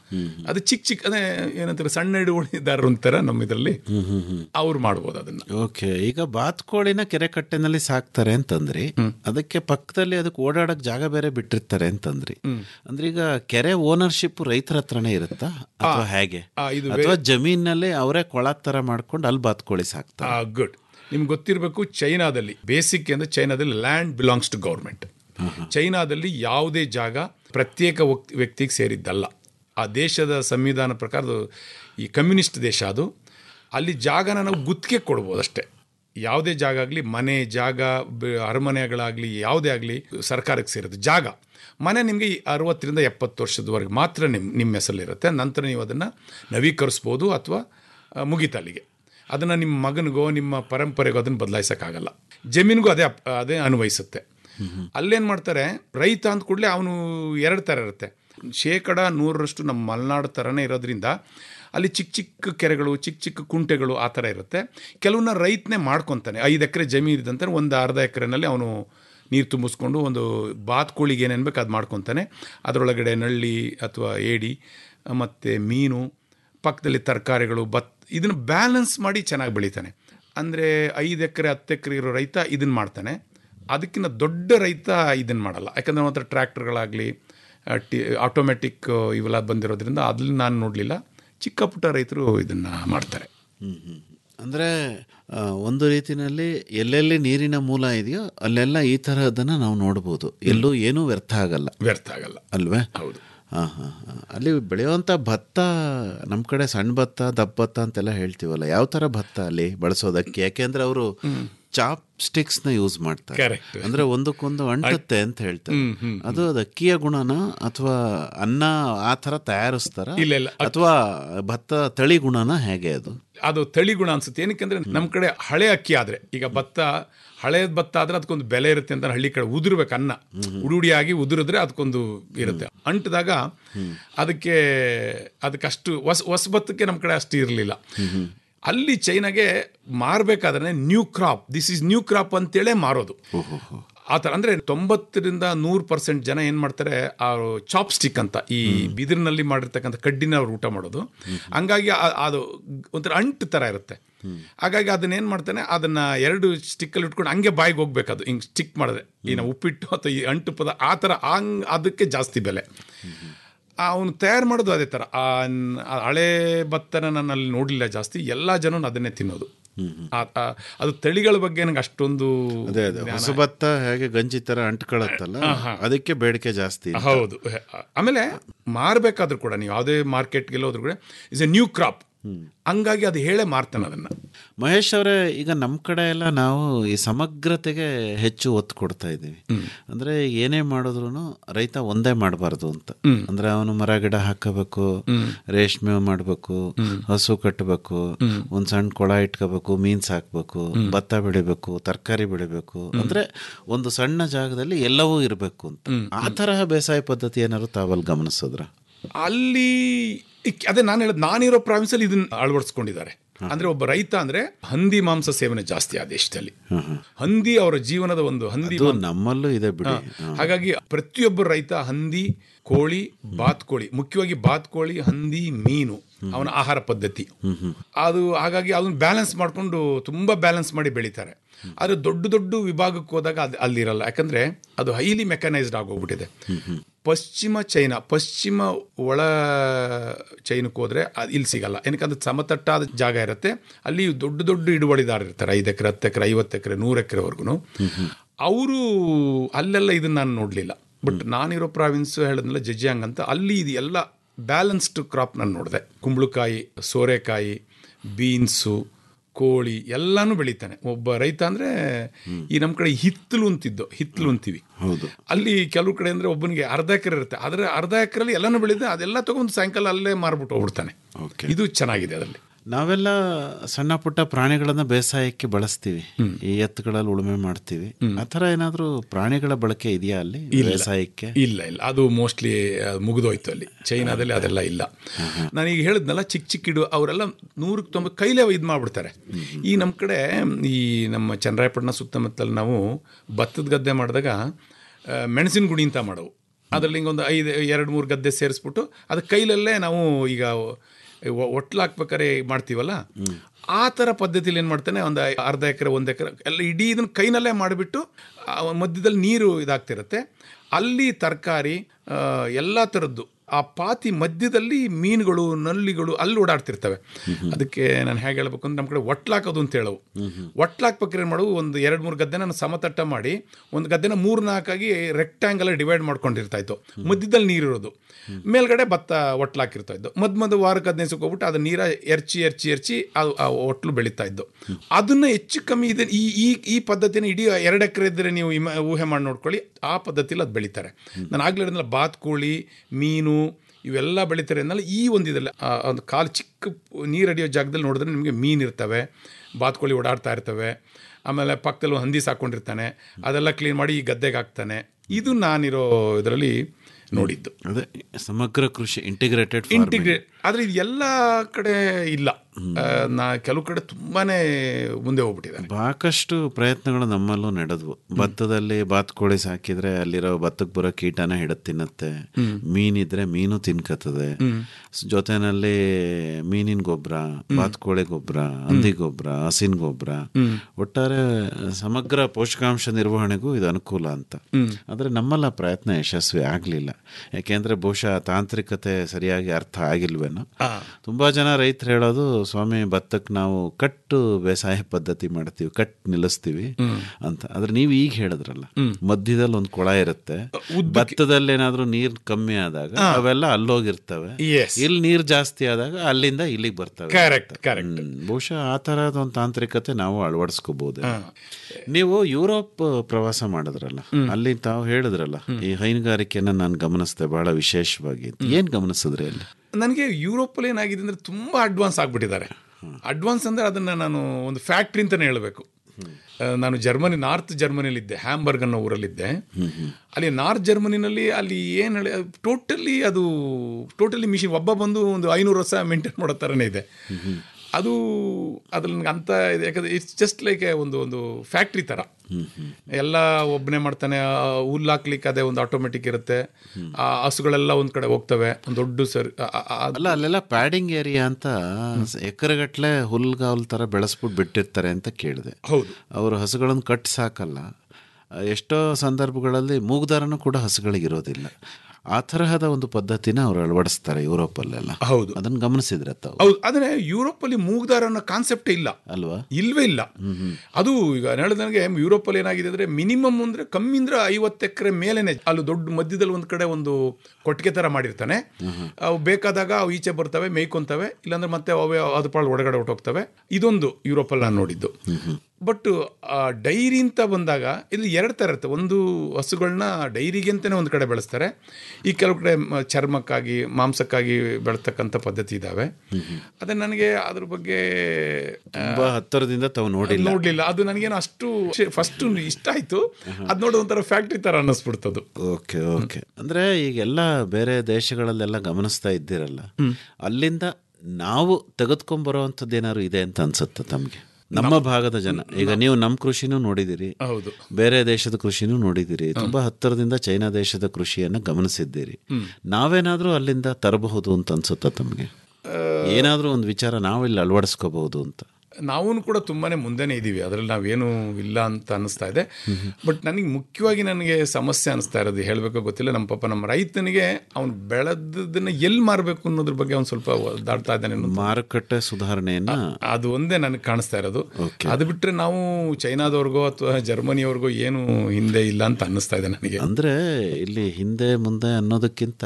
ಅದು ಚಿಕ್ಕ ಚಿಕ್ಕ ಅದೇ ಏನಂತಾರೆ ಸಣ್ಣ ಹಿಡುವಳಿದಾರರು ಅಂತಾರ ನಮ್ಮ ಇದರಲ್ಲಿ ಅವ್ರು ಮಾಡ್ಬೋದು ಅದನ್ನ ಓಕೆ ಈಗ ಬಾತ್ಕೋಳಿನ ಕೆರೆ ಕಟ್ಟೆನಲ್ಲಿ ಸಾಕ್ತಾರೆ ಅಂತಂದ್ರಿ ಅದಕ್ಕೆ ಪಕ್ಕದಲ್ಲಿ ಅದಕ್ಕೆ ಓಡಾಡಕ್ ಜಾಗ ಬೇರೆ ಬಿಟ್ಟಿರ್ತಾರೆ ಅಂತಂದ್ರಿ ಅಂದ್ರೆ ಈಗ ಕೆರೆ ಓನರ್ಶಿಪ್ ರೈತರ ಹತ್ರನೇ ಇರುತ್ತಾ ಅಥವಾ ಹೇಗೆ ಆ, ಇದು ಅಥವಾ ಜಮೀನಲ್ಲಿ ಅವರೇ ಕೊಳ ತರ ಮಾಡ್ಕೊಂಡು ಅಲ್ಲಿ ಬಾತ್ಕೋಳಿ ಸಾಕ್ತಾರೆ ಗುಡ್ ನಿಮ್ಗೆ ಗೊತ್ತಿರಬೇಕು ಚೈನಾದಲ್ಲಿ ಬೇಸಿಕ್ ಅಂದ್ರೆ ಚೈನಾದಲ್ಲಿ ಲ್ಯಾಂಡ್ ಬಿಲಾಂಗ್ಸ್ ಟು ಗೌರ್ಮೆಂಟ್ ಚೈನಾದಲ್ಲಿ ಯಾವುದೇ ಜಾಗ ಪ್ರತ್ಯೇಕ ವ್ಯಕ್ತಿ- ವ್ಯಕ್ತಿಗೆ ಸೇರಿದ್ದಲ್ಲ ಆ ದೇಶದ ಸಂವಿಧಾನ ಪ್ರಕಾರ ಅದು ಈ ಕಮ್ಯುನಿಸ್ಟ್ ದೇಶ ಅದು ಅಲ್ಲಿ ಜಾಗನ ನಾವು ಗುತ್ತಿಗೆ ಕೊಡ್ಬೋದು ಅಷ್ಟೇ ಯಾವುದೇ ಜಾಗ ಆಗಲಿ ಮನೆ ಜಾಗ ಬ- ಅರಮನೆಗಳಾಗಲಿ ಯಾವುದೇ ಆಗಲಿ ಸರ್ಕಾರಕ್ಕೆ ಸೇರೋದು ಜಾಗ ಮನೆ ನಿಮಗೆ ಅರವತ್ತರಿಂದ ಎಪ್ಪತ್ತು ವರ್ಷದವರೆಗೆ ಮಾತ್ರ ನಿಮ್ಮ ನಿಮ್ಮ ಹೆಸರಲ್ಲಿರುತ್ತೆ ನಂತರ ನೀವು ಅದನ್ನು ನವೀಕರಿಸ್ಬೋದು ಅಥವಾ ಮುಗೀತು ಅಲ್ಲಿಗೆ ಅದನ್ನು ನಿಮ್ಮ ಮಗನಿಗೋ ನಿಮ್ಮ ಪರಂಪರೆಗೋ ಅದನ್ನು ಬದಲಾಯಿಸೋಕ್ಕಾಗಲ್ಲ ಜಮೀನಿಗೂ ಅದೇ ಅಪ್- ಅದೇ ಅನ್ವಯಿಸುತ್ತೆ ಅಲ್ಲೇನು ಮಾಡ್ತಾರೆ ರೈತ ಅಂದ ಕೂಡಲೇ ಅವನು ಎರಡು ಥರ ಇರುತ್ತೆ ಶೇಕಡ ನೂರರಷ್ಟು ನಮ್ಮ ಮಲೆನಾಡು ಥರನೇ ಇರೋದ್ರಿಂದ ಅಲ್ಲಿ ಚಿಕ್ಕ ಚಿಕ್ಕ ಕೆರೆಗಳು ಚಿಕ್ಕ ಚಿಕ್ಕ ಕುಂಟೆಗಳು ಆ ಥರ ಇರುತ್ತೆ ಕೆಲವನ್ನ ರೈತನೇ ಮಾಡ್ಕೊತಾನೆ ಐದು ಎಕರೆ ಜಮೀನು ಇದ್ದಂತೆ ಒಂದು ಅರ್ಧ ಎಕರೆನಲ್ಲಿ ಅವನು ನೀರು ತುಂಬಿಸ್ಕೊಂಡು ಒಂದು ಬಾತ್ಕೋಳಿಗೆ ಏನೇನು ಬೇಕು ಅದು ಮಾಡ್ಕೊತಾನೆ ಅದರೊಳಗಡೆ ನಳ್ಳಿ ಅಥವಾ ಏಡಿ ಮತ್ತು ಮೀನು ಪಕ್ಕದಲ್ಲಿ ತರಕಾರಿಗಳು ಭತ್ ಇದನ್ನು ಬ್ಯಾಲೆನ್ಸ್ ಮಾಡಿ ಚೆನ್ನಾಗಿ ಬೆಳಿತಾನೆ ಅಂದರೆ ಐದು ಎಕರೆ ಹತ್ತು ಎಕರೆ ಇರೋ ರೈತ ಇದನ್ನು ಮಾಡ್ತಾನೆ ಅದಕ್ಕಿಂತ ದೊಡ್ಡ ರೈತ ಇದನ್ನು ಮಾಡಲ್ಲ ಯಾಕಂದರೆ ಅವನ ಹತ್ರ ಟ್ರ್ಯಾಕ್ಟರ್ಗಳಾಗಲಿ ಟಿ ಆಟೋಮೆಟಿಕ್ ಇವೆಲ್ಲ ಬಂದಿರೋದ್ರಿಂದ ಅದ್ರಲ್ಲಿ ನಾನು ನೋಡಲಿಲ್ಲ ಚಿಕ್ಕ ಪುಟ್ಟ ರೈತರು ಇದನ್ನು ಮಾಡ್ತಾರೆ ಅಂದ್ರೆ ಆ, ಒಂದು ರೀತಿನಲ್ಲಿ ಎಲ್ಲೆಲ್ಲಿ ನೀರಿನ ಮೂಲ ಇದೆಯೋ ಅಲ್ಲೆಲ್ಲ ಈ ತರಹದನ್ನ ನಾವು ನೋಡ್ಬೋದು ಎಲ್ಲೂ ಏನೂ ವ್ಯರ್ಥ ಆಗಲ್ಲ ವ್ಯರ್ಥ ಆಗಲ್ಲ ಅಲ್ವೇ ಹೌದು ಹಾ ಹಾ ಹಾ. ಅಲ್ಲಿ ಬೆಳೆಯುವಂತ ಭತ್ತ ನಮ್ಮ ಕಡೆ ಸಣ್ಣ ಭತ್ತ ದಪ್ಪ ಭತ್ತ ಅಂತೆಲ್ಲ ಹೇಳ್ತೀವಲ್ಲ ಯಾವ ತರ ಭತ್ತ ಅಲ್ಲಿ ಬಳಸೋದಕ್ಕೆ ಯಾಕೆಂದ್ರೆ ಅವರು ಚಾಪ್ ಸ್ಟಿಕ್ಸ್ ನ ಯೂಸ್ ಮಾಡ್ತಾರೆ Correct. ಅಂದ್ರೆ ಒಂದಕ್ಕೊಂದು ಅಂಟುತ್ತೆ ಅಂತ ಹೇಳ್ತಾರೆ ಅದು ಅದು ಅಕ್ಕಿಯ ಗುಣನ ಅಥವಾ ಅನ್ನ ಆ ತರ ತಯಾರಿಸ್ತಾರ ಇಲ್ಲ, ಇಲ್ಲ. ಅಥವಾ ಭತ್ತ ತಳಿ ಗುಣನ ಹೇಗೆ ಅದು ಅದು ತಳಿ ಗುಣ ಅನ್ಸುತ್ತೆ ಏನಕ್ಕೆ ಅಂದ್ರೆ ನಮ್ಮ ಕಡೆ ಹಳೆ ಅಕ್ಕಿ ಆದ್ರೆ ಈಗ ಭತ್ತ ಹಳೆಯ ಭತ್ತ ಆದ್ರೆ ಅದಕ್ಕೊಂದು ಬೆಲೆ ಇರುತ್ತೆ ಅಂತ ಹಳ್ಳಿ ಕಡೆ ಉದುರ್ಬೇಕು ಅನ್ನ ಉಡುಡಿಯಾಗಿ ಉದುರಿದ್ರೆ ಅದಕ್ಕೊಂದು ಇರುತ್ತೆ ಅಂಟಿದಾಗ ಅದಕ್ಕೆ ಅದಕ್ಕೆ ಅಷ್ಟು ಹೊಸ ಹೊಸ ಭತ್ತಕ್ಕೆ ನಮ್ಮ ಕಡೆ ಅಷ್ಟು ಇರಲಿಲ್ಲ ಅಲ್ಲಿ ಚೈನಾಗೆ ಮಾರಬೇಕಾದ್ರೆ new crop this is new crop ಅಂತೇಳೇ ಮಾರೋದು ಆ ಥರ ಅಂದರೆ ತೊಂಬತ್ತರಿಂದ ನೂರು ಪರ್ಸೆಂಟ್ ಜನ ಏನು ಮಾಡ್ತಾರೆ ಆ ಚಾಪ್ ಸ್ಟಿಕ್ ಅಂತ ಈ ಬಿದಿರಿನಲ್ಲಿ ಮಾಡಿರ್ತಕ್ಕಂಥ ಕಡ್ಡಿನ ಅವ್ರು ಊಟ ಮಾಡೋದು ಹಂಗಾಗಿ ಆ- ಅದು ಒಂಥರ ಅಂಟು ಥರ ಇರುತ್ತೆ ಹಾಗಾಗಿ ಅದನ್ನ ಏನು ಮಾಡ್ತಾನೆ ಅದನ್ನ ಎರಡು ಸ್ಟಿಕ್ಕಲ್ಲಿ ಇಟ್ಕೊಂಡು ಹಂಗೆ ಬಾಯಿಗೆ ಹೋಗ್ಬೇಕು ಅದು ಹಿಂಗೆ ಸ್ಟಿಕ್ ಮಾಡಿದ್ರೆ ಈ ನಾವು ಉಪ್ಪಿಟ್ಟು ಅಥವಾ ಈ ಅಂಟು ಪದ ಆ ಥರ ಹಂಗ್ ಅದಕ್ಕೆ ಜಾಸ್ತಿ ಬೆಲೆ ಅವನು ತಯಾರು ಮಾಡೋದು ಅದೇ ಥರ ಆ ನ್- ಆ ಹಳೆ ಭತ್ತನ ನಾನು ಅಲ್ಲಿ ನೋಡಲಿಲ್ಲ ಜಾಸ್ತಿ ಎಲ್ಲ ಜನನು ಅದನ್ನೇ ತಿನ್ನೋದು ಆ- ಆ- ಅದು ತಳಿಗಳ ಬಗ್ಗೆ ನನಗೆ ಅಷ್ಟೊಂದು ಅದೇ ಅದೇ ಹೊಸ ಭತ್ತ ಹೇಗೆ ಗಂಜಿ ತರ ಅಂಟ್ಕೊಳತ್ತಲ್ಲ ಅದಕ್ಕೆ ಬೇಡಿಕೆ ಜಾಸ್ತಿ ಇದೆ. ಹೌದು ಆಮೇಲೆ ಮಾರಬೇಕಾದ್ರೂ ಕೂಡ ನೀವು ಯಾವುದೇ ಮಾರ್ಕೆಟ್ಗೆಲ್ಲ ಹೋದ್ರು ಕೂಡ ಇಸ್ ಎ ನ್ಯೂ ಕ್ರಾಪ್ ಹಂಗಾಗಿ ಅದು ಹೇಳೇ ಮಾರ್ತಾನೆ ಅದನ್ನ ಮಹೇಶ್ ಅವರೇ ಈಗ ನಮ್ಮ ಕಡೆ ಎಲ್ಲ ನಾವು ಈ ಸಮಗ್ರತೆಗೆ ಹೆಚ್ಚು ಒತ್ತು ಕೊಡ್ತಾ ಇದ್ದೀವಿ ಅಂದ್ರೆ ಏನೇ ಮಾಡಿದ್ರು ರೈತ ಒಂದೇ ಮಾಡಬಾರ್ದು ಅಂತ ಅಂದ್ರೆ ಅವನು ಮರ ಗಿಡ ಹಾಕಬೇಕು ರೇಷ್ಮೆ ಮಾಡಬೇಕು ಹಸು ಕಟ್ಟಬೇಕು ಒಂದ್ ಸಣ್ಣ ಕೊಳ ಇಟ್ಕೋಬೇಕು ಮೀನ್ ಸಾಕ್ಬೇಕು ಭತ್ತ ಬೆಳಿಬೇಕು ತರಕಾರಿ ಬೆಳಿಬೇಕು ಅಂದ್ರೆ ಒಂದು ಸಣ್ಣ ಜಾಗದಲ್ಲಿ ಎಲ್ಲವೂ ಇರಬೇಕು ಅಂತ ಆ ತರಹ ಬೇಸಾಯ ಪದ್ಧತಿ ಏನಾದ್ರು ತಾವಲ್ಲಿ ಗಮನಿಸಿದ್ರ ಅಲ್ಲಿ ಇಕ್- ಅದೇ ನಾನು ಹೇಳೋದು ನಾನಿರೋ ಪ್ರಾವಿನ್ಸಲ್ಲಿ ಇದನ್ನ ಅಳವಡಿಸ್ಕೊಂಡಿದ್ದಾರೆ ಅಂದ್ರೆ ಒಬ್ಬ ರೈತ ಅಂದ್ರೆ ಹಂದಿ ಮಾಂಸ ಸೇವನೆ ಜಾಸ್ತಿ ಆ ದೇಶದಲ್ಲಿ ಹಂದಿ ಅವರ ಜೀವನದ ಒಂದು ಹಂದಿ ಇದು ಮಾಂಸ- ನಮ್ಮಲ್ಲೂ ಇದೆ ಬಿಡಿ ಹಾ. ಹಾಗಾಗಿ ಪ್ರತಿಯೊಬ್ಬ ರೈತ ಹಂದಿ ಕೋಳಿ ಬಾತ್ಕೋಳಿ ಮುಖ್ಯವಾಗಿ ಬಾತ್ಕೋಳಿ ಹಂದಿ ಮೀನು ಅವನ ಆಹಾರ ಪದ್ಧತಿ ಅದು ಹಾಗಾಗಿ ಅದನ್ನ ಬ್ಯಾಲೆನ್ಸ್ ಮಾಡಿಕೊಂಡು ತುಂಬಾ ಬ್ಯಾಲೆನ್ಸ್ ಮಾಡಿ ಬೆಳಿತಾರೆ ಆದರೆ ದೊಡ್ಡ ದೊಡ್ಡ ವಿಭಾಗಕ್ಕೆ ಹೋದಾಗ ಅದು ಅಲ್ಲಿರಲ್ಲ ಯಾಕಂದ್ರೆ ಅದು ಹೈಲಿ ಮೆಕನೈಸ್ಡ್ ಆಗೋಗ್ಬಿಟ್ಟಿದೆ ಪಶ್ಚಿಮ ಚೈನಾ ಪಶ್ಚಿಮ ಒಳ ಚೈನಕ್ಕೆ ಹೋದ್ರೆ ಅದು ಇಲ್ಲಿ ಸಿಗಲ್ಲ ಏನಕ್ಕಂದ್ರೆ ಸಮತಟ್ಟಾದ ಜಾಗ ಇರುತ್ತೆ ಅಲ್ಲಿ ದೊಡ್ಡ ದೊಡ್ಡ ಹಿಡುವಳಿದಾರ ಇರ್ತಾರೆ ಐದು ಎಕರೆ ಹತ್ತು ಎಕರೆ ಐವತ್ತು ಎಕರೆ ನೂರು ಎಕರೆವರೆಗೂ ಅವರು ಅಲ್ಲೆಲ್ಲ ಇದನ್ನ ನಾನು ನೋಡಲಿಲ್ಲ ಬಟ್ ನಾನಿರೋ ಪ್ರಾವಿನ್ಸ್ ಹೇಳಿದ್ನಲ್ಲ ಜಜ್ಜಿಯಾಂಗ್ ಅಂತ ಅಲ್ಲಿ ಇದು ಎಲ್ಲ ಬ್ಯಾಲೆನ್ಸ್ಡ್ ಕ್ರಾಪ್ ನಾನು ನೋಡಿದೆ ಕುಂಬಳಕಾಯಿ ಸೋರೆಕಾಯಿ ಬೀನ್ಸು ಕೋಳಿ ಎಲ್ಲಾನು ಬೆಳಿತಾನೆ ಒಬ್ಬ ರೈತ ಅಂದ್ರೆ ಈ ನಮ್ಮ ಕಡೆ ಹಿತ್ತಲು ಅಂತಿದ್ದು ಹಿತ್ತಲು ಅಂತೀವಿ ಹೌದು ಅಲ್ಲಿ ಕೆಲವು ಕಡೆ ಅಂದ್ರೆ ಒಬ್ಬನಿಗೆ ಅರ್ಧ ಎಕರೆ ಇರುತ್ತೆ ಆದ್ರೆ ಅರ್ಧ ಎಕರೆಲಿ ಎಲ್ಲಾನು ಬೆಳೆದ ಅದೆಲ್ಲ ತಗೊಂಡು ಸಾಯಂಕಾಲ ಅಲ್ಲೇ ಮಾರ್ಬಿಟ್ಟು ಹೋಗ್ಬಿಡ್ತಾನೆ ಇದು ಚೆನ್ನಾಗಿದೆ ಅದರಲ್ಲಿ ನಾವೆಲ್ಲ ಸಣ್ಣ ಪುಟ್ಟ ಪ್ರಾಣಿಗಳನ್ನ ಬೇಸಾಯಕ್ಕೆ ಬಳಸ್ತೀವಿ ಈ ಎತ್ತುಗಳಲ್ಲಿ ಉಳುಮೆ ಮಾಡ್ತೀವಿ ಆ ಥರ ಏನಾದರೂ ಪ್ರಾಣಿಗಳ ಬಳಕೆ ಇದೆಯಾ ಅಲ್ಲಿ ಬೇಸಾಯಕ್ಕೆ ಇಲ್ಲ ಇಲ್ಲ ಅದು ಮೋಸ್ಟ್ಲಿ ಮುಗಿದೋಯ್ತು ಅಲ್ಲಿ ಚೈನಾದಲ್ಲಿ ಅದೆಲ್ಲ ಇಲ್ಲ ನಾನೀಗ ಹೇಳಿದ್ನಲ್ಲ ಚಿಕ್ಕ ಚಿಕ್ಕ ಇಡು ಅವರೆಲ್ಲ ನೂರಕ್ಕೆ ತೊಂಬತ್ತು ಕೈಲೇ ಇದು ಮಾಡ್ಬಿಡ್ತಾರೆ ಈ ನಮ್ಮ ಕಡೆ ಈ ನಮ್ಮ ಚನ್ನರಾಯಪಟ್ಟಣ ಸುತ್ತಮುತ್ತಲು ನಾವು ಭತ್ತದ ಗದ್ದೆ ಮಾಡಿದಾಗ ಮೆಣಸಿನ ಗುಡಿ ಅಂತ ಮಾಡವು ಅದರಲ್ಲಿ ಹಿಂಗೊಂದು ಐದು ಎರಡು ಮೂರು ಗದ್ದೆ ಸೇರಿಸ್ಬಿಟ್ಟು ಅದು ಕೈಲಲ್ಲೇ ನಾವು ಈಗ ಒ- ಒಟ್ಲು ಹಾಕ್ಬೇಕಾರೆ ಮಾಡ್ತೀವಲ್ಲ ಆ ಥರ ಪದ್ಧತಿಲಿ ಏನು ಮಾಡ್ತಾನೆ ಒಂದು ಅರ್ಧ ಎಕರೆ ಒಂದು ಎಕರೆ ಎಲ್ಲ ಇಡೀ ಇದನ್ನ ಕೈನಲ್ಲೇ ಮಾಡಿಬಿಟ್ಟು ಮಧ್ಯದಲ್ಲಿ ನೀರು ಇದಾಗ್ತಿರುತ್ತೆ ಅಲ್ಲಿ ತರಕಾರಿ ಎಲ್ಲ ಥರದ್ದು ಆ ಪಾತಿ ಮಧ್ಯದಲ್ಲಿ ಮೀನುಗಳು ನಲ್ಲಿಗಳು ಅಲ್ಲಿ ಓಡಾಡ್ತಿರ್ತವೆ ಅದಕ್ಕೆ ನಾನು ಹೇಗೆ ಹೇಳ್ಬೇಕು ಅಂದ್ರೆ ನಮ್ಮ ಕಡೆ ಒಟ್ಲಾಕೋದು ಅಂತ ಹೇಳವು ಒಟ್ಲಾಕ್ಬೇಕಾದ್ರೆ ಏನು ಮಾಡುವು ಒಂದು ಎರಡು ಮೂರು ಗದ್ದೆನ ನಾನು ಸಮತಟ್ಟ ಮಾಡಿ ಒಂದು ಗದ್ದೆನ ಮೂರು ನಾಲ್ಕಾಗಿ ರೆಕ್ಟ್ಯಾಂಗಲ್ ಡಿವೈಡ್ ಮಾಡ್ಕೊಂಡಿರ್ತಾ ಇತ್ತು ಮಧ್ಯದಲ್ಲಿ ನೀರಿರೋದು ಮೇಲ್ಗಡೆ ಭತ್ತ ಒಟ್ಲಾಕಿರ್ತಾ ಇದ್ದು ಮಧ್ಯ ಮಧ್ಯ ವಾರಕ್ಕೆ ಹದಿನೈದು ಹೋಗ್ಬಿಟ್ಟು ಅದು ನೀರ ಎರ್ಚಿ ಎರ್ಚಿ ಎರ್ಚಿ ಅದು ಆ ಒಟ್ಲು ಬೆಳೀತಾ ಇದ್ದು ಅದನ್ನ ಹೆಚ್ಚು ಕಮ್ಮಿ ಇದೆ ಈ ಈ ಈ ಪದ್ಧತಿನ ಇಡೀ ಎರಡು ಎಕರೆ ಇದ್ದರೆ ನೀವು ಇಮ ಊಹೆ ಮಾಡಿ ನೋಡ್ಕೊಳ್ಳಿ ಆ ಪದ್ಧತಿಲಿ ಅದು ಬೆಳೀತಾರೆ ನಾನು ಆಗ್ಲೇ ಹೇಳಿದ್ನಲ್ಲ ಬಾತ್ಕೋಳಿ ಮೀನು ಇವೆಲ್ಲ ಬೆಳೀತಾರೆ ಅನ್ನಲ್ಲ ಈ ಒಂದು ಇದರಲ್ಲಿ ಆ ಒಂದು ಕಾಲು ಚಿಕ್ಕ ನೀರು ಅಡಿಯೋ ಜಾಗದಲ್ಲಿ ನೋಡಿದ್ರೆ ನಿಮಗೆ ಮೀನು ಇರ್ತವೆ ಬಾತ್ಕೋಳಿ ಓಡಾಡ್ತಾ ಇರ್ತವೆ ಆಮೇಲೆ ಪಕ್ಕದಲ್ಲಿ ಒಂದು ಹಂದಿ ಸಾಕೊಂಡಿರ್ತಾನೆ ಅದೆಲ್ಲ ಕ್ಲೀನ್ ಮಾಡಿ ಈ ಗದ್ದೆಗೆ ಹಾಕ್ತಾನೆ ಇದು ನಾನಿರೋ ಇದರಲ್ಲಿ ನೋಡಿದ್ದು ಅದೇ ಸಮಗ್ರ ಕೃಷಿ ಇಂಟಿಗ್ರೇಟೆಡ್ ಇಂಟಿಗ್ರೇಟ್ ಆದರೆ ಇದು ಎಲ್ಲ ಕಡೆ ಇಲ್ಲ ಆ, ನಾ ಕೆಲವು ಕಡೆ ತುಂಬಾನೇ ಮುಂದೆ ಹೋಗ್ಬಿಟ್ಟಿದ್ದಾರೆ ಸಾಕಷ್ಟು ಪ್ರಯತ್ನಗಳು ನಮ್ಮಲ್ಲೂ ನಡೆದ್ವು ಭತ್ತದಲ್ಲಿ ಬಾತ್ಕೋಳಿ ಸಾಕಿದ್ರೆ ಅಲ್ಲಿರೋ ಭತ್ತಕ್ಕೆ ಬರೋ ಕೀಟನ ಹಿಡಿದು ತಿನ್ನತ್ತೆ ಮೀನಿದ್ರೆ ಮೀನು ತಿನ್ಕತ್ತದೆ ಸ್- ಜೊತೆನಲ್ಲಿ ಮೀನಿನ ಗೊಬ್ಬರ ಬಾತ್ಕೋಳಿ ಗೊಬ್ಬರ ಹಂದಿ ಗೊಬ್ಬರ ಹಸಿನ ಗೊಬ್ಬರ ಒಟ್ಟಾರೆ ಸಮಗ್ರ ಪೋಷಕಾಂಶ ನಿರ್ವಹಣೆಗೂ ಇದು ಅನುಕೂಲ ಅಂತ ಆದರೆ ನಮ್ಮಲ್ಲ ಪ್ರಯತ್ನ ಯಶಸ್ವಿ ಆಗಲಿಲ್ಲ ಯಾಕೆಂದ್ರೆ ಬಹುಶಃ ತಾಂತ್ರಿಕತೆ ಸರಿಯಾಗಿ ಅರ್ಥ ಆಗಿಲ್ವೇನೋ ತುಂಬಾ ಜನ ರೈತರು ಹೇಳೋದು ಸ್ವಾಮಿ ಭತ್ತಕ್ಕೆ ನಾವು ಕಟ್ಟು ಬೇಸಾಯ ಪದ್ಧತಿ ಮಾಡ್ತೀವಿ ಕಟ್ ನಿಲ್ಲಿಸ್ತೀವಿ ಅಂತ ಆದ್ರೆ ನೀವು ಈಗ ಹೇಳಿದ್ರಲ್ಲ ಮಧ್ಯದಲ್ಲಿ ಒಂದು ಕೊಳ ಇರುತ್ತೆ ಭತ್ತದಲ್ಲಿ ಏನಾದ್ರೂ ನೀರ್ ಕಮ್ಮಿ ಆದಾಗ ಅವೆಲ್ಲ ಅಲ್ಲೋಗಿರ್ತವೆ Yes. ಇಲ್ಲಿ ನೀರ್ ಜಾಸ್ತಿ ಆದಾಗ ಅಲ್ಲಿಂದ ಇಲ್ಲಿಗೆ ಬರ್ತವೆ Correct, correct. ಹ್ಮ್. ಬಹುಶಃ ಆ ತರಹದ ಒಂದು ತಾಂತ್ರಿಕತೆ ನಾವು ಅಳವಡಿಸ್ಕೋಬಹುದು ನೀವು ಯುರೋಪ್ ಪ್ರವಾಸ ಮಾಡಿದ್ರಲ್ಲ ಅಲ್ಲಿ ತಾವು ಹೇಳಿದ್ರಲ್ಲ ಈ ಹೈನುಗಾರಿಕೆಯನ್ನ ನಾನು ಗಮನಿಸಿದೆ ಬಹಳ ವಿಶೇಷವಾಗಿ ಏನ್ ಗಮನಿಸಿದ್ರಿ ಅಲ್ಲಿ ನನಗೆ ಯುರೋಪಲ್ಲಿ ಏನಾಗಿದೆ ಅಂದರೆ ತುಂಬ ಅಡ್ವಾನ್ಸ್ ಆಗಿಬಿಟ್ಟಿದ್ದಾರೆ ಅಡ್ವಾನ್ಸ್ ಅಂದರೆ ಅದನ್ನು ನಾನು ಒಂದು ಫ್ಯಾಕ್ಟ್ರಿ ಅಂತಲೇ ಹೇಳಬೇಕು ಆ, ನಾನು ಜರ್ಮನಿ ನಾರ್ತ್ ಜರ್ಮನಿಲಿದ್ದೆ ಹ್ಯಾಂಬರ್ಗ್ ಅನ್ನೋ ಊರಲ್ಲಿದ್ದೆ ಅಲ್ಲಿ ನಾರ್ತ್ ಜರ್ಮನಿನಲ್ಲಿ ಅಲ್ಲಿ ಏನು ಹೇಳಿ ಟೋಟಲಿ ಅದು ಟೋಟಲಿ ಮಿಷಿನ್ ಒಬ್ಬ ಬಂದು ಒಂದು ಐನೂರು ವರ್ಷ ಮೇಂಟೈನ್ ಮಾಡೋ ಥರನೇ ಇದೆ ಅದು ಅದ್ರಲ್ಲಿ ನನಗೆ ಅಂತ ಇದೆ ಯಾಕಂದರೆ ಇಟ್ಸ್ ಜಸ್ಟ್ ಲೈಕ್ ಒಂದು ಒಂದು ಫ್ಯಾಕ್ಟ್ರಿ ಥರ ಎಲ್ಲ ಒಬ್ಬನೇ ಮಾಡ್ತಾನೆ ಆ ಹುಲ್ಲು ಹಾಕ್ಲಿಕ್ಕೆ ಅದೇ ಒಂದು ಆಟೋಮೆಟಿಕ್ ಇರುತ್ತೆ ಆ ಹಸುಗಳೆಲ್ಲ ಒಂದು ಕಡೆ ಹೋಗ್ತವೆ ಒಂದು ದೊಡ್ಡ ಸರ್ ಆ- ಆ- ಆ- ಅಲ್ಲ ಅಲ್ಲೆಲ್ಲ ಪ್ಯಾಡಿಂಗ್ ಏರಿಯಾ ಅಂತ ಎಕರೆಗಟ್ಲೆ ಹುಲ್ಗಾವಲ್ ತರ ಬೆಳೆಸ್ಬಿಟ್ಟು ಬಿಟ್ಟಿರ್ತಾರೆ ಅಂತ ಕೇಳಿದೆ ಹೌದು ಅವರು ಹಸುಗಳನ್ನು ಕಟ್ ಸಾಕಲ್ಲ ಎಷ್ಟೋ ಸಂದರ್ಭಗಳಲ್ಲಿ ಮೂಗ್ದಾರನು ಕೂಡ ಹಸುಗಳಿಗೆ ಇರೋದಿಲ್ಲ ಆ ತರಹದ ಒಂದು ಪದ್ಧತಿನ ಅವರು ಅಳವಡಿಸ್ತಾರೆ ಯುರೋಪಲ್ಲೆಲ್ಲ ಹೌದು ಅದನ್ನ ಗಮನಿಸಿದ್ರೆ ತಾವು ಹೌದು ಆದರೆ ಯುರೋಪಲ್ಲಿ ಮೂಗ್ದಾರ ಅನ್ನೋ ಕಾನ್ಸೆಪ್ಟೇ ಇಲ್ಲ ಅಲ್ವಾ ಇಲ್ವೇ ಇಲ್ಲ ಅದು ಈಗ ನಾನು ಹೇಳಿದ ನನಗೆ ಯುರೋಪಲ್ಲಿ ಏನಾಗಿದೆ ಅಂದ್ರೆ ಮಿನಿಮಮ್ ಅಂದ್ರೆ ಕಮ್ಮಿ ಅಂದ್ರೆ ಐವತ್ತು ಎಕರೆ ಮೇಲೇನೆ ಅಲ್ಲಿ ದೊಡ್ಡ ಮಧ್ಯದಲ್ಲಿ ಒಂದು ಕಡೆ ಒಂದು ಕೊಟ್ಟಿಗೆ ತರ ಮಾಡಿರ್ತಾನೆ ಅವು ಬೇಕಾದಾಗ ಅವು ಈಚೆ ಬರ್ತವೆ ಮೇಯ್ಕೊಂತವೆ ಇಲ್ಲಾಂದ್ರೆ ಮತ್ತೆ ಅವೇ ಅದು ಪಾಳು ಒಳಗಡೆ ಹೊಟ್ಟೋಗ್ತವೆ ಇದೊಂದು ಯುರೋಪಲ್ಲಿ ನಾನು ನೋಡಿದ್ದು ಬಟ್ ಡೈರಿ ಅಂತ ಬಂದಾಗ ಇಲ್ಲಿ ಎರಡು ಥರ ಇರುತ್ತೆ ಒಂದು ಹಸುಗಳನ್ನ ಡೈರಿಗೆ ಅಂತಲೇ ಒಂದು ಕಡೆ ಬೆಳೆಸ್ತಾರೆ ಈ ಕೆಲವು ಕಡೆ ಮ- ಚರ್ಮಕ್ಕಾಗಿ ಮಾಂಸಕ್ಕಾಗಿ ಬೆಳೆಸ್ತಕ್ಕಂಥ ಪದ್ಧತಿ ಇದ್ದಾವೆ ಅದೇ ನನಗೆ ಅದ್ರ ಬಗ್ಗೆ ಆ, ತುಂಬಾ ಹತ್ತಿರದಿಂದ ತಾವು ನೋಡಿಲ್ಲ ನೋಡ್ಲಿಲ್ಲ ಅದು ನನಗೇನು ಅಷ್ಟು ಫಸ್ಟ್ ಇಷ್ಟ ಆಯ್ತು ಅದ್ ನೋಡೋ ಒಂಥರ ಫ್ಯಾಕ್ಟ್ರಿ ತರ ಅನ್ನಿಸ್ಬಿಡ್ತದು ಓಕೆ ಓಕೆ ಅಂದ್ರೆ ಈಗೆಲ್ಲ ಬೇರೆ ದೇಶಗಳಲ್ಲೆಲ್ಲ ಗಮನಿಸ್ತಾ ಇದ್ದೀರಲ್ಲ ಅಲ್ಲಿಂದ ನಾವು ತೆಗೆದುಕೊಂಡ್ಬರೋವಂಥದ್ದು ಏನಾದ್ರು ಇದೆ ಅಂತ ಅನ್ಸುತ್ತೆ ತಮಗೆ ನಮ್ಮ ಭಾಗದ ಜನ ಈಗ ನೀವು ನಮ್ಮ ಕೃಷಿನೂ ನೋಡಿದಿರಿ ಹೌದು ಬೇರೆ ದೇಶದ ಕೃಷಿನೂ ನೋಡಿದಿರಿ ತುಂಬಾ ಹತ್ತಿರದಿಂದ ಚೈನಾ ದೇಶದ ಕೃಷಿಯನ್ನ ಗಮನಿಸಿದ್ದೀರಿ ನಾವೇನಾದ್ರೂ ಅಲ್ಲಿಂದ ತರಬಹುದು ಅಂತ ಅನ್ಸುತ್ತಾ ತಮಗೆ ಏನಾದ್ರೂ ಒಂದು ವಿಚಾರ ನಾವು ಇಲ್ಲಿ ಅಳವಡಿಸ್ಕೋಬಹುದು ಅಂತ ನಾವು ಕೂಡ ತುಂಬಾನೇ ಮುಂದೆನೇ ಇದ್ದೀವಿ ಅದರಲ್ಲಿ ನಾವೇನು ಇಲ್ಲ ಅಂತ ಅನಿಸ್ತಾ ಇದೆ ಬಟ್ ನನಗೆ ಮುಖ್ಯವಾಗಿ ನನಗೆ ಸಮಸ್ಯೆ ಅನಿಸ್ತಾ ಇರೋದು ಹೇಳಬೇಕು ಗೊತ್ತಿಲ್ಲ ನಮ್ಮ ಪಾಪ ನಮ್ಮ ರೈತನಿಗೆ ಅವ್ನು ಬೆಳೆದದನ್ನ ಎಲ್ಲಿ ಮಾರಬೇಕು ಅನ್ನೋದ್ರ ಬಗ್ಗೆ ಅವ್ನು ಸ್ವಲ್ಪ ಒದ್ದಾಡ್ತಾ ಇದ್ದಾನೆ ಅನ್ನೋದು ಮಾರುಕಟ್ಟೆ ಸುಧಾರಣೆಯನ್ನ ಅದು ಒಂದೇ ನನಗೆ ಕಾಣಿಸ್ತಾ ಇರೋದು ಅದು ಬಿಟ್ಟರೆ ನಾವು ಚೈನಾದವ್ರಿಗೋ ಅಥವಾ ಜರ್ಮನಿಯವ್ರಿಗೋ ಏನು ಹಿಂದೆ ಇಲ್ಲ ಅಂತ ಅನ್ನಿಸ್ತಾ ಇದೆ ನನಗೆ ಅಂದ್ರೆ ಇಲ್ಲಿ ಹಿಂದೆ ಮುಂದೆ ಅನ್ನೋದಕ್ಕಿಂತ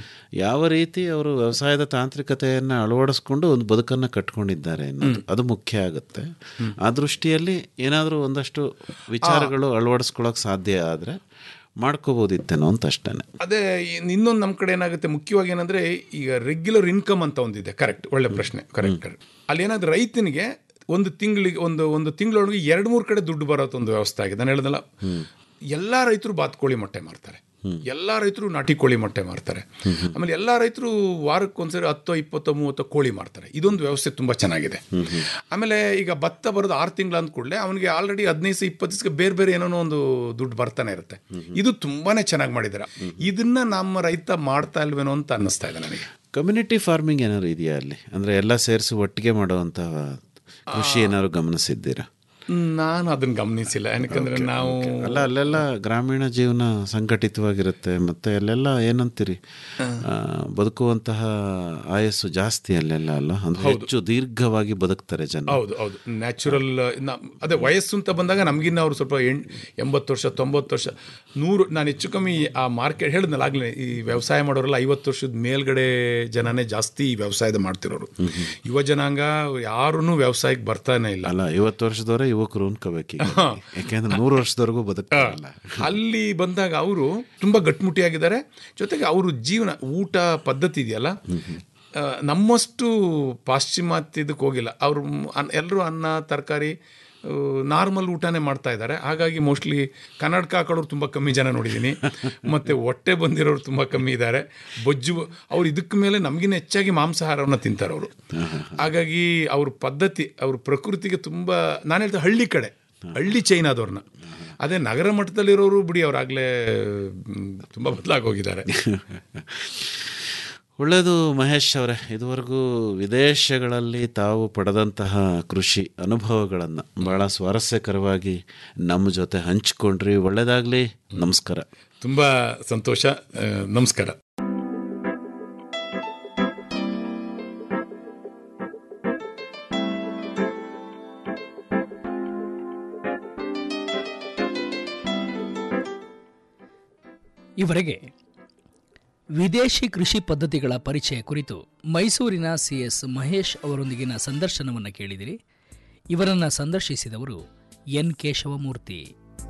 ಯಾವ ರೀತಿ ಅವರು ವ್ಯವಸಾಯದ ತಾಂತ್ರಿಕತೆಯನ್ನ ಅಳವಡಿಸ್ಕೊಂಡು ಒಂದು ಬದುಕನ್ನ ಕಟ್ಕೊಂಡಿದ್ದಾರೆ ಅನ್ನೋದು ಅದು ಮುಖ್ಯ ಆಗುತ್ತೆ ಆ ದೃಷ್ಟಿಯಲ್ಲಿ ಏನಾದರೂ ಒಂದಷ್ಟು ವಿಚಾರಗಳು ಅಳವಡಿಸ್ಕೊಳ್ಳೋಕೆ ಸಾಧ್ಯ ಆದ್ರೆ ಮಾಡ್ಕೋಬೋದಿತ್ತೇನೋ ಅಂತ ಅಷ್ಟೇನೆ ಅದೇ ಇನ್- ಇನ್ನೊಂದು ನಮ್ಮ ಕಡೆ ಏನಾಗುತ್ತೆ ಮುಖ್ಯವಾಗಿ ಏನಂದ್ರೆ ಈಗ ರೆಗ್ಯುಲರ್ ಇನ್ಕಮ್ ಅಂತ ಒಂದಿದೆ ಕರೆಕ್ಟ್ ಒಳ್ಳೆ ಪ್ರಶ್ನೆ ಕರೆಕ್ಟ್ ಕರೆಕ್ಟ್ ಅಲ್ಲಿ ಏನಾದ್ರು ರೈತನಿಗೆ ಒಂದು ತಿಂಗಳಿಗೆ ಒಂದು ಒಂದು ತಿಂಗಳೊಳಗೆ ಎರಡು ಮೂರು ಕಡೆ ದುಡ್ಡು ಬರೋದು ಒಂದು ವ್ಯವಸ್ಥೆ ಆಗಿದೆ ನಾನು ಹೇಳ್ದಲ್ಲ ಎಲ್ಲ ರೈತರು ಬಾತ್ಕೋಳಿ ಮೊಟ್ಟೆ ಮಾರ್ತಾರೆ ಎಲ್ಲ ರೈತರು ನಾಟಿ ಕೋಳಿ ಮೊಟ್ಟೆ ಮಾರ್ತಾರೆ ಆಮೇಲೆ ಎಲ್ಲ ರೈತರು ವಾರಕ್ಕೊಂದ್ಸರಿ ಹತ್ತೋ ಇಪ್ಪತ್ತೋ ಮೂವತ್ತೋ ಕೋಳಿ ಮಾರ್ತಾರೆ ಇದೊಂದು ವ್ಯವಸ್ಥೆ ತುಂಬ ಚೆನ್ನಾಗಿದೆ ಆಮೇಲೆ ಈಗ ಭತ್ತ ಬರೋದು ಆರು ತಿಂಗಳು ಅಂದ ಕೂಡಲೇ ಅವನಿಗೆ ಆಲ್ರೆಡಿ ಹದಿನೈದು ಇಪ್ಪತ್ತು ದಿವಸಕ್ಕೆ ಬೇರೆ ಬೇರೆ ಏನೋ ಒಂದು ದುಡ್ಡು ಬರ್ತಾನೆ ಇರುತ್ತೆ ಇದು ತುಂಬಾನೇ ಚೆನ್ನಾಗಿ ಮಾಡಿದ್ದಾರೆ ಇದನ್ನ ನಮ್ಮ ರೈತ ಮಾಡ್ತಾ ಇಲ್ವೇನೋ ಅಂತ ಅನ್ನಿಸ್ತಾ ಇದೆ ನನಗೆ ಕಮ್ಯುನಿಟಿ ಫಾರ್ಮಿಂಗ್ ಏನಾದ್ರು ಇದೆಯಾ ಅಲ್ಲಿ ಅಂದರೆ ಎಲ್ಲ ಸೇರಿಸಿ ಒಟ್ಟಿಗೆ ಮಾಡುವಂತಹ ಕೃಷಿ ಏನಾದ್ರು ಗಮನಿಸಿದ್ದೀರಾ ನಾನು ಅದನ್ನ ಗಮನಿಸಿಲ್ಲ ಯಾಕಂದ್ರೆ ನಾವು ಅಲ್ಲ ಅಲ್ಲೆಲ್ಲ ಗ್ರಾಮೀಣ ಜೀವನ ಸಂಘಟಿತವಾಗಿರುತ್ತೆ ಮತ್ತೆ ಅಲ್ಲೆಲ್ಲ ಏನಂತೀರಿ ಆ, ಬದುಕುವಂತಹ ಆಯಸ್ಸು ಜಾಸ್ತಿ ಅಲ್ಲೆಲ್ಲ ಅಲ್ಲ ಅಂದ್ರೆ ಹೆಚ್ಚು ದೀರ್ಘವಾಗಿ ಬದುಕ್ತಾರೆ ಜನ ಹೌದು ಹೌದು ನ್ಯಾಚುರಲ್ ಅದೇ ವಯಸ್ಸು ಅಂತ ಬಂದಾಗ ನಮಗಿನ್ನ ಅವರು ಸ್ವಲ್ಪ ಎಣ್ ಎಂಬತ್ತು ವರ್ಷ ತೊಂಬತ್ತು ವರ್ಷ ನೂರು ನಾನು ಹೆಚ್ಚು ಕಮ್ಮಿ ಆ ಮಾರ್ಕೆಟ್ ಹೇಳಿದ್ನಲ್ಲ ಆಗಲೇ ಈ ವ್ಯವಸಾಯ ಮಾಡೋರೆಲ್ಲ ಐವತ್ತು ವರ್ಷದ ಮೇಲ್ಗಡೆ ಜನನೇ ಜಾಸ್ತಿ ಈ ವ್ಯವಸಾಯದ ಮಾಡ್ತಿರೋರು ಯುವ ಜನಾಂಗ ಯಾರೂ ವ್ಯವಸಾಯಕ್ಕೆ ಬರ್ತಾನೆ ಇಲ್ಲ ಅಲ್ಲ ಐವತ್ತು ವರ್ಷದವರೇ ಯುವಕರು ಅನ್ಕೋಬೇಕೀಗ ಯಾಕೆಂದ್ರೆ ನೂರು ವರ್ಷದವರೆಗೂ ಬದುಕ್ತಾರಲ್ಲ ಅಲ್ಲಿ ಬಂದಾಗ ಅವರು ತುಂಬ ಗಟ್ಟಿಮುಟ್ಟಿಯಾಗಿದ್ದಾರೆ ಜೊತೆಗೆ ಅವರು ಜೀವನ ಊಟ ಪದ್ಧತಿ ಇದೆಯಲ್ಲ ಆ, ನಮ್ಮಷ್ಟು ಪಾಶ್ಚಿಮಾತ್ಯದಕ್ಕೆ ಹೋಗಿಲ್ಲ ಅವರು ಎಲ್ಲರೂ ಅನ್ನ ತರಕಾರಿ ನಾರ್ಮಲ್ ಊಟನೇ ಮಾಡ್ತಾ ಇದ್ದಾರೆ ಹಾಗಾಗಿ ಮೋಸ್ಟ್ಲಿ ಕನ್ನಡಕ ಹಾಕೊಳ್ಳೋರು ತುಂಬ ಕಮ್ಮಿ ಜನ ನೋಡಿದ್ದೀನಿ ಮತ್ತು ಹೊಟ್ಟೆ ಬಂದಿರೋರು ತುಂಬ ಕಮ್ಮಿ ಇದ್ದಾರೆ ಬೊಜ್ಜು ಅವ್ರು ಇದಕ್ಕೆ ಮೇಲೆ ನಮಗಿನ್ನ ಹೆಚ್ಚಾಗಿ ಮಾಂಸಾಹಾರವನ್ನು ತಿಂತಾರೆ ಅವರು ಹಾಗಾಗಿ ಅವ್ರ ಪದ್ಧತಿ ಅವ್ರ ಪ್ರಕೃತಿಗೆ ತುಂಬ ನಾನು ಹೇಳ್ತಾ ಹಳ್ಳಿ ಕಡೆ ಹಳ್ಳಿ ಚೈನಾದವ್ರನ್ನ ಅದೇ ನಗರ ಮಟ್ಟದಲ್ಲಿರೋರು ಬಿಡಿ ಅವರಾಗಲೇ ತುಂಬ ಬದಲಾಗಿ ಹೋಗಿದ್ದಾರೆ ಒಳ್ಳೆಯದು ಮಹೇಶ್ ಅವರೇ ಇದುವರೆಗೂ ವಿದೇಶಗಳಲ್ಲಿ ತಾವು ಪಡೆದಂತಹ ಕೃಷಿ ಅನುಭವಗಳನ್ನು ಭಾಳ ಸ್ವಾರಸ್ಯಕರವಾಗಿ ನಮ್ಮ ಜೊತೆ ಹಂಚಿಕೊಂಡ್ರಿ ಒಳ್ಳೆಯದಾಗಲಿ ನಮಸ್ಕಾರ ತುಂಬ ಸಂತೋಷ ಆ, ನಮಸ್ಕಾರ ಇವರೆಗೆ ವಿದೇಶಿ ಕೃಷಿ ಪದ್ಧತಿಗಳ ಪರಿಚಯ ಕುರಿತು ಮೈಸೂರಿನ ಸಿಎಸ್ ಮಹೇಶ್ ಅವರೊಂದಿಗಿನ ಸಂದರ್ಶನವನ್ನು ಕೇಳಿದಿರಿ ಇವರನ್ನು ಸಂದರ್ಶಿಸಿದವರು ಎನ್ ಕೇಶವಮೂರ್ತಿ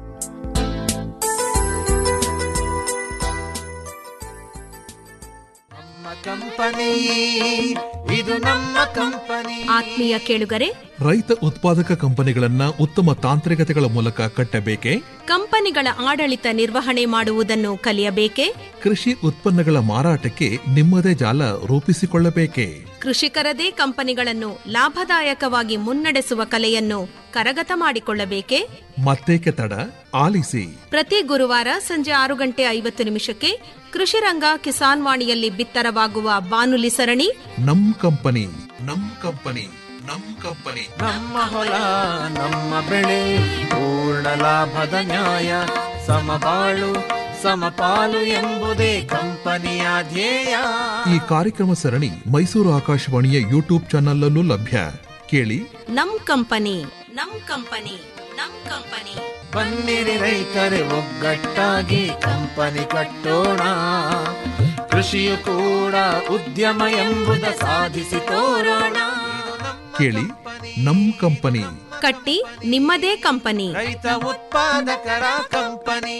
ನಮ್ಮ ಕಂಪನಿ ಇದು ನಮ್ಮ ಕಂಪನಿ ಆತ್ಮೀಯ ಕೇಳುಗರೆ ರೈತ ಉತ್ಪಾದಕ ಕಂಪನಿಗಳನ್ನ ಉತ್ತಮ ತಾಂತ್ರಿಕತೆಗಳ ಮೂಲಕ ಕಟ್ಟಬೇಕೆ ಕಂಪನಿಗಳ ಆಡಳಿತ ನಿರ್ವಹಣೆ ಮಾಡುವುದನ್ನು ಕಲಿಯಬೇಕೆ ಕೃಷಿ ಉತ್ಪನ್ನಗಳ ಮಾರಾಟಕ್ಕೆ ನಿಮ್ಮದೇ ಜಾಲ ರೂಪಿಸಿಕೊಳ್ಳಬೇಕೆ ಕೃಷಿಕರದೇ ಕಂಪನಿಗಳನ್ನು ಲಾಭದಾಯಕವಾಗಿ ಮುನ್ನಡೆಸುವ ಕಲೆಯನ್ನು ಕರಗತ ಮಾಡಿಕೊಳ್ಳಬೇಕೆ ಮತ್ತೇಕೆ ತಡ ಆಲಿಸಿ ಪ್ರತಿ ಗುರುವಾರ ಸಂಜೆ ಆರು ಗಂಟೆ ಐವತ್ತು ನಿಮಿಷಕ್ಕೆ ಕೃಷಿ ರಂಗ ಕಿಸಾನ್ ವಾಣಿಯಲ್ಲಿ ಬಿತ್ತರವಾಗುವ ಬಾನುಲಿ ಸರಣಿ ನಮ್ ಕಂಪನಿ ನಮ್ ಕಂಪನಿ ನಮ್ ಕಂಪನಿ ನಮ್ಮ ಹೊಲ ನಮ್ಮ ಬೆಳೆ ಪೂರ್ಣ ಲಾಭದ ನ್ಯಾಯ ಸಮಬಾಳು ಸಮಪಾಲು ಎಂಬುದೇ ಕಂಪನಿಯ ಧ್ಯೇಯ ಈ ಕಾರ್ಯಕ್ರಮ ಸರಣಿ ಮೈಸೂರು ಆಕಾಶವಾಣಿಯ ಯೂಟ್ಯೂಬ್ ಚಾನಲ್ಲೂ ಲಭ್ಯ ಕೇಳಿ ನಮ್ ಕಂಪನಿ ನಮ್ ಕಂಪನಿ ನಮ್ ಕಂಪನಿ ಬನ್ನಿರಿ ರೈತರೆ ಒಗ್ಗಟ್ಟಾಗಿ ಕಂಪನಿ ಕಟ್ಟೋಣ ಕೃಷಿಯು ಕೂಡ ಉದ್ಯಮ ಎಂಬುದ ಸಾಧಿಸಿ ತೋರೋಣ ಕೇಳಿ ನಮ್ ಕಂಪನಿ ಕಟ್ಟಿ ನಿಮ್ಮದೇ ಕಂಪನಿ ರೈತ ಉತ್ಪಾದಕರ ಕಂಪನಿ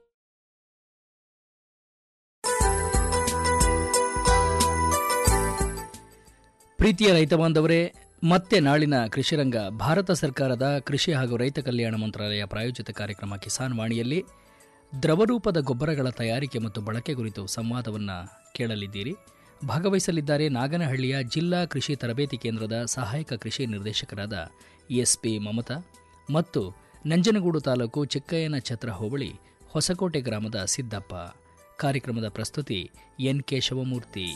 ಪ್ರೀತಿಯ ರೈತ ಬಾಂಧವರೇ ಮತ್ತೆ ನಾಳಿನ ಕೃಷಿರಂಗ ಭಾರತ ಸರ್ಕಾರದ ಕೃಷಿ ಹಾಗೂ ರೈತ ಕಲ್ಯಾಣ ಮಂತ್ರಾಲಯ ಪ್ರಾಯೋಜಿತ ಕಾರ್ಯಕ್ರಮ ಕಿಸಾನ್ ವಾಣಿಯಲ್ಲಿ ದ್ರವರೂಪದ ಗೊಬ್ಬರಗಳ ತಯಾರಿಕೆ ಮತ್ತು ಬಳಕೆ ಕುರಿತು ಸಂವಾದವನ್ನು ಕೇಳಲಿದ್ದೀರಿ ಭಾಗವಹಿಸಲಿದ್ದಾರೆ ನಾಗನಹಳ್ಳಿಯ ಜಿಲ್ಲಾ ಕೃಷಿ ತರಬೇತಿ ಕೇಂದ್ರದ ಸಹಾಯಕ ಕೃಷಿ ನಿರ್ದೇಶಕರಾದ ಎಸ್ಪಿ ಮಮತಾ ಮತ್ತು ನಂಜನಗೂಡು ತಾಲೂಕು ಚಿಕ್ಕಯ್ಯನ ಛತ್ರ ಹೋಬಳಿ ಹೊಸಕೋಟೆ ಗ್ರಾಮದ ಸಿದ್ದಪ್ಪ ಕಾರ್ಯಕ್ರಮದ ಪ್ರಸ್ತುತಿ ಎನ್ ಕೆ ಶಿವಮೂರ್ತಿ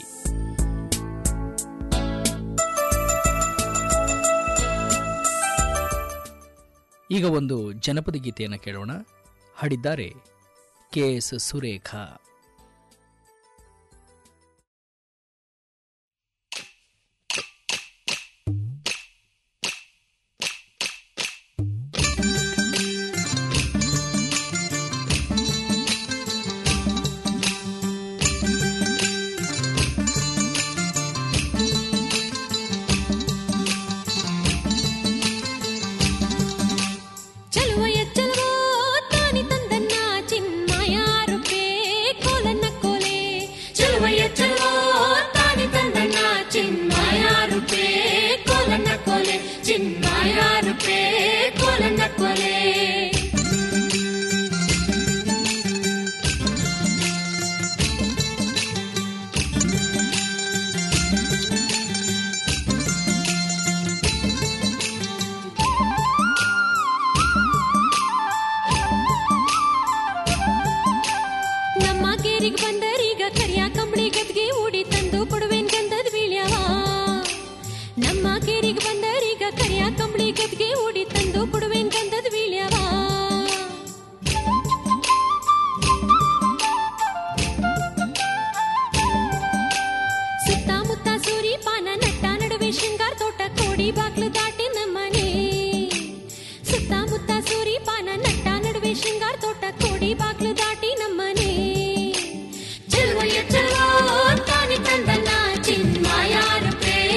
ಈಗ ಒಂದು ಜನಪದ ಗೀತೆಯನ್ನು ಕೇಳೋಣ ಹಾಡಿದ್ದಾರೆ ಕೆ ಎಸ್ ಸುರೇಖಾ ಚಲುವ ಎಚ್ಚಲವೋ ತಾನಿ ತಂದನ್ನ ಚಿನ್ಮಯ ರೂಪೇ ಕೋಲನ್ನ ಕೋಲೆ ಚಲುವ ಎಚ್ಚಲವೋ ತಾನಿ ತಂದನ್ನ ಚಿನ್ಮಯ ರೂಪೇ ಕೋಲನ್ನ ಕೋಲೆ ಚಿನ್ಮಯ ರೂಪೇ ಕೋಲನ್ನ ಕೋಲೆ ಅಂಗಡಿ ಬಾಗ್ಲ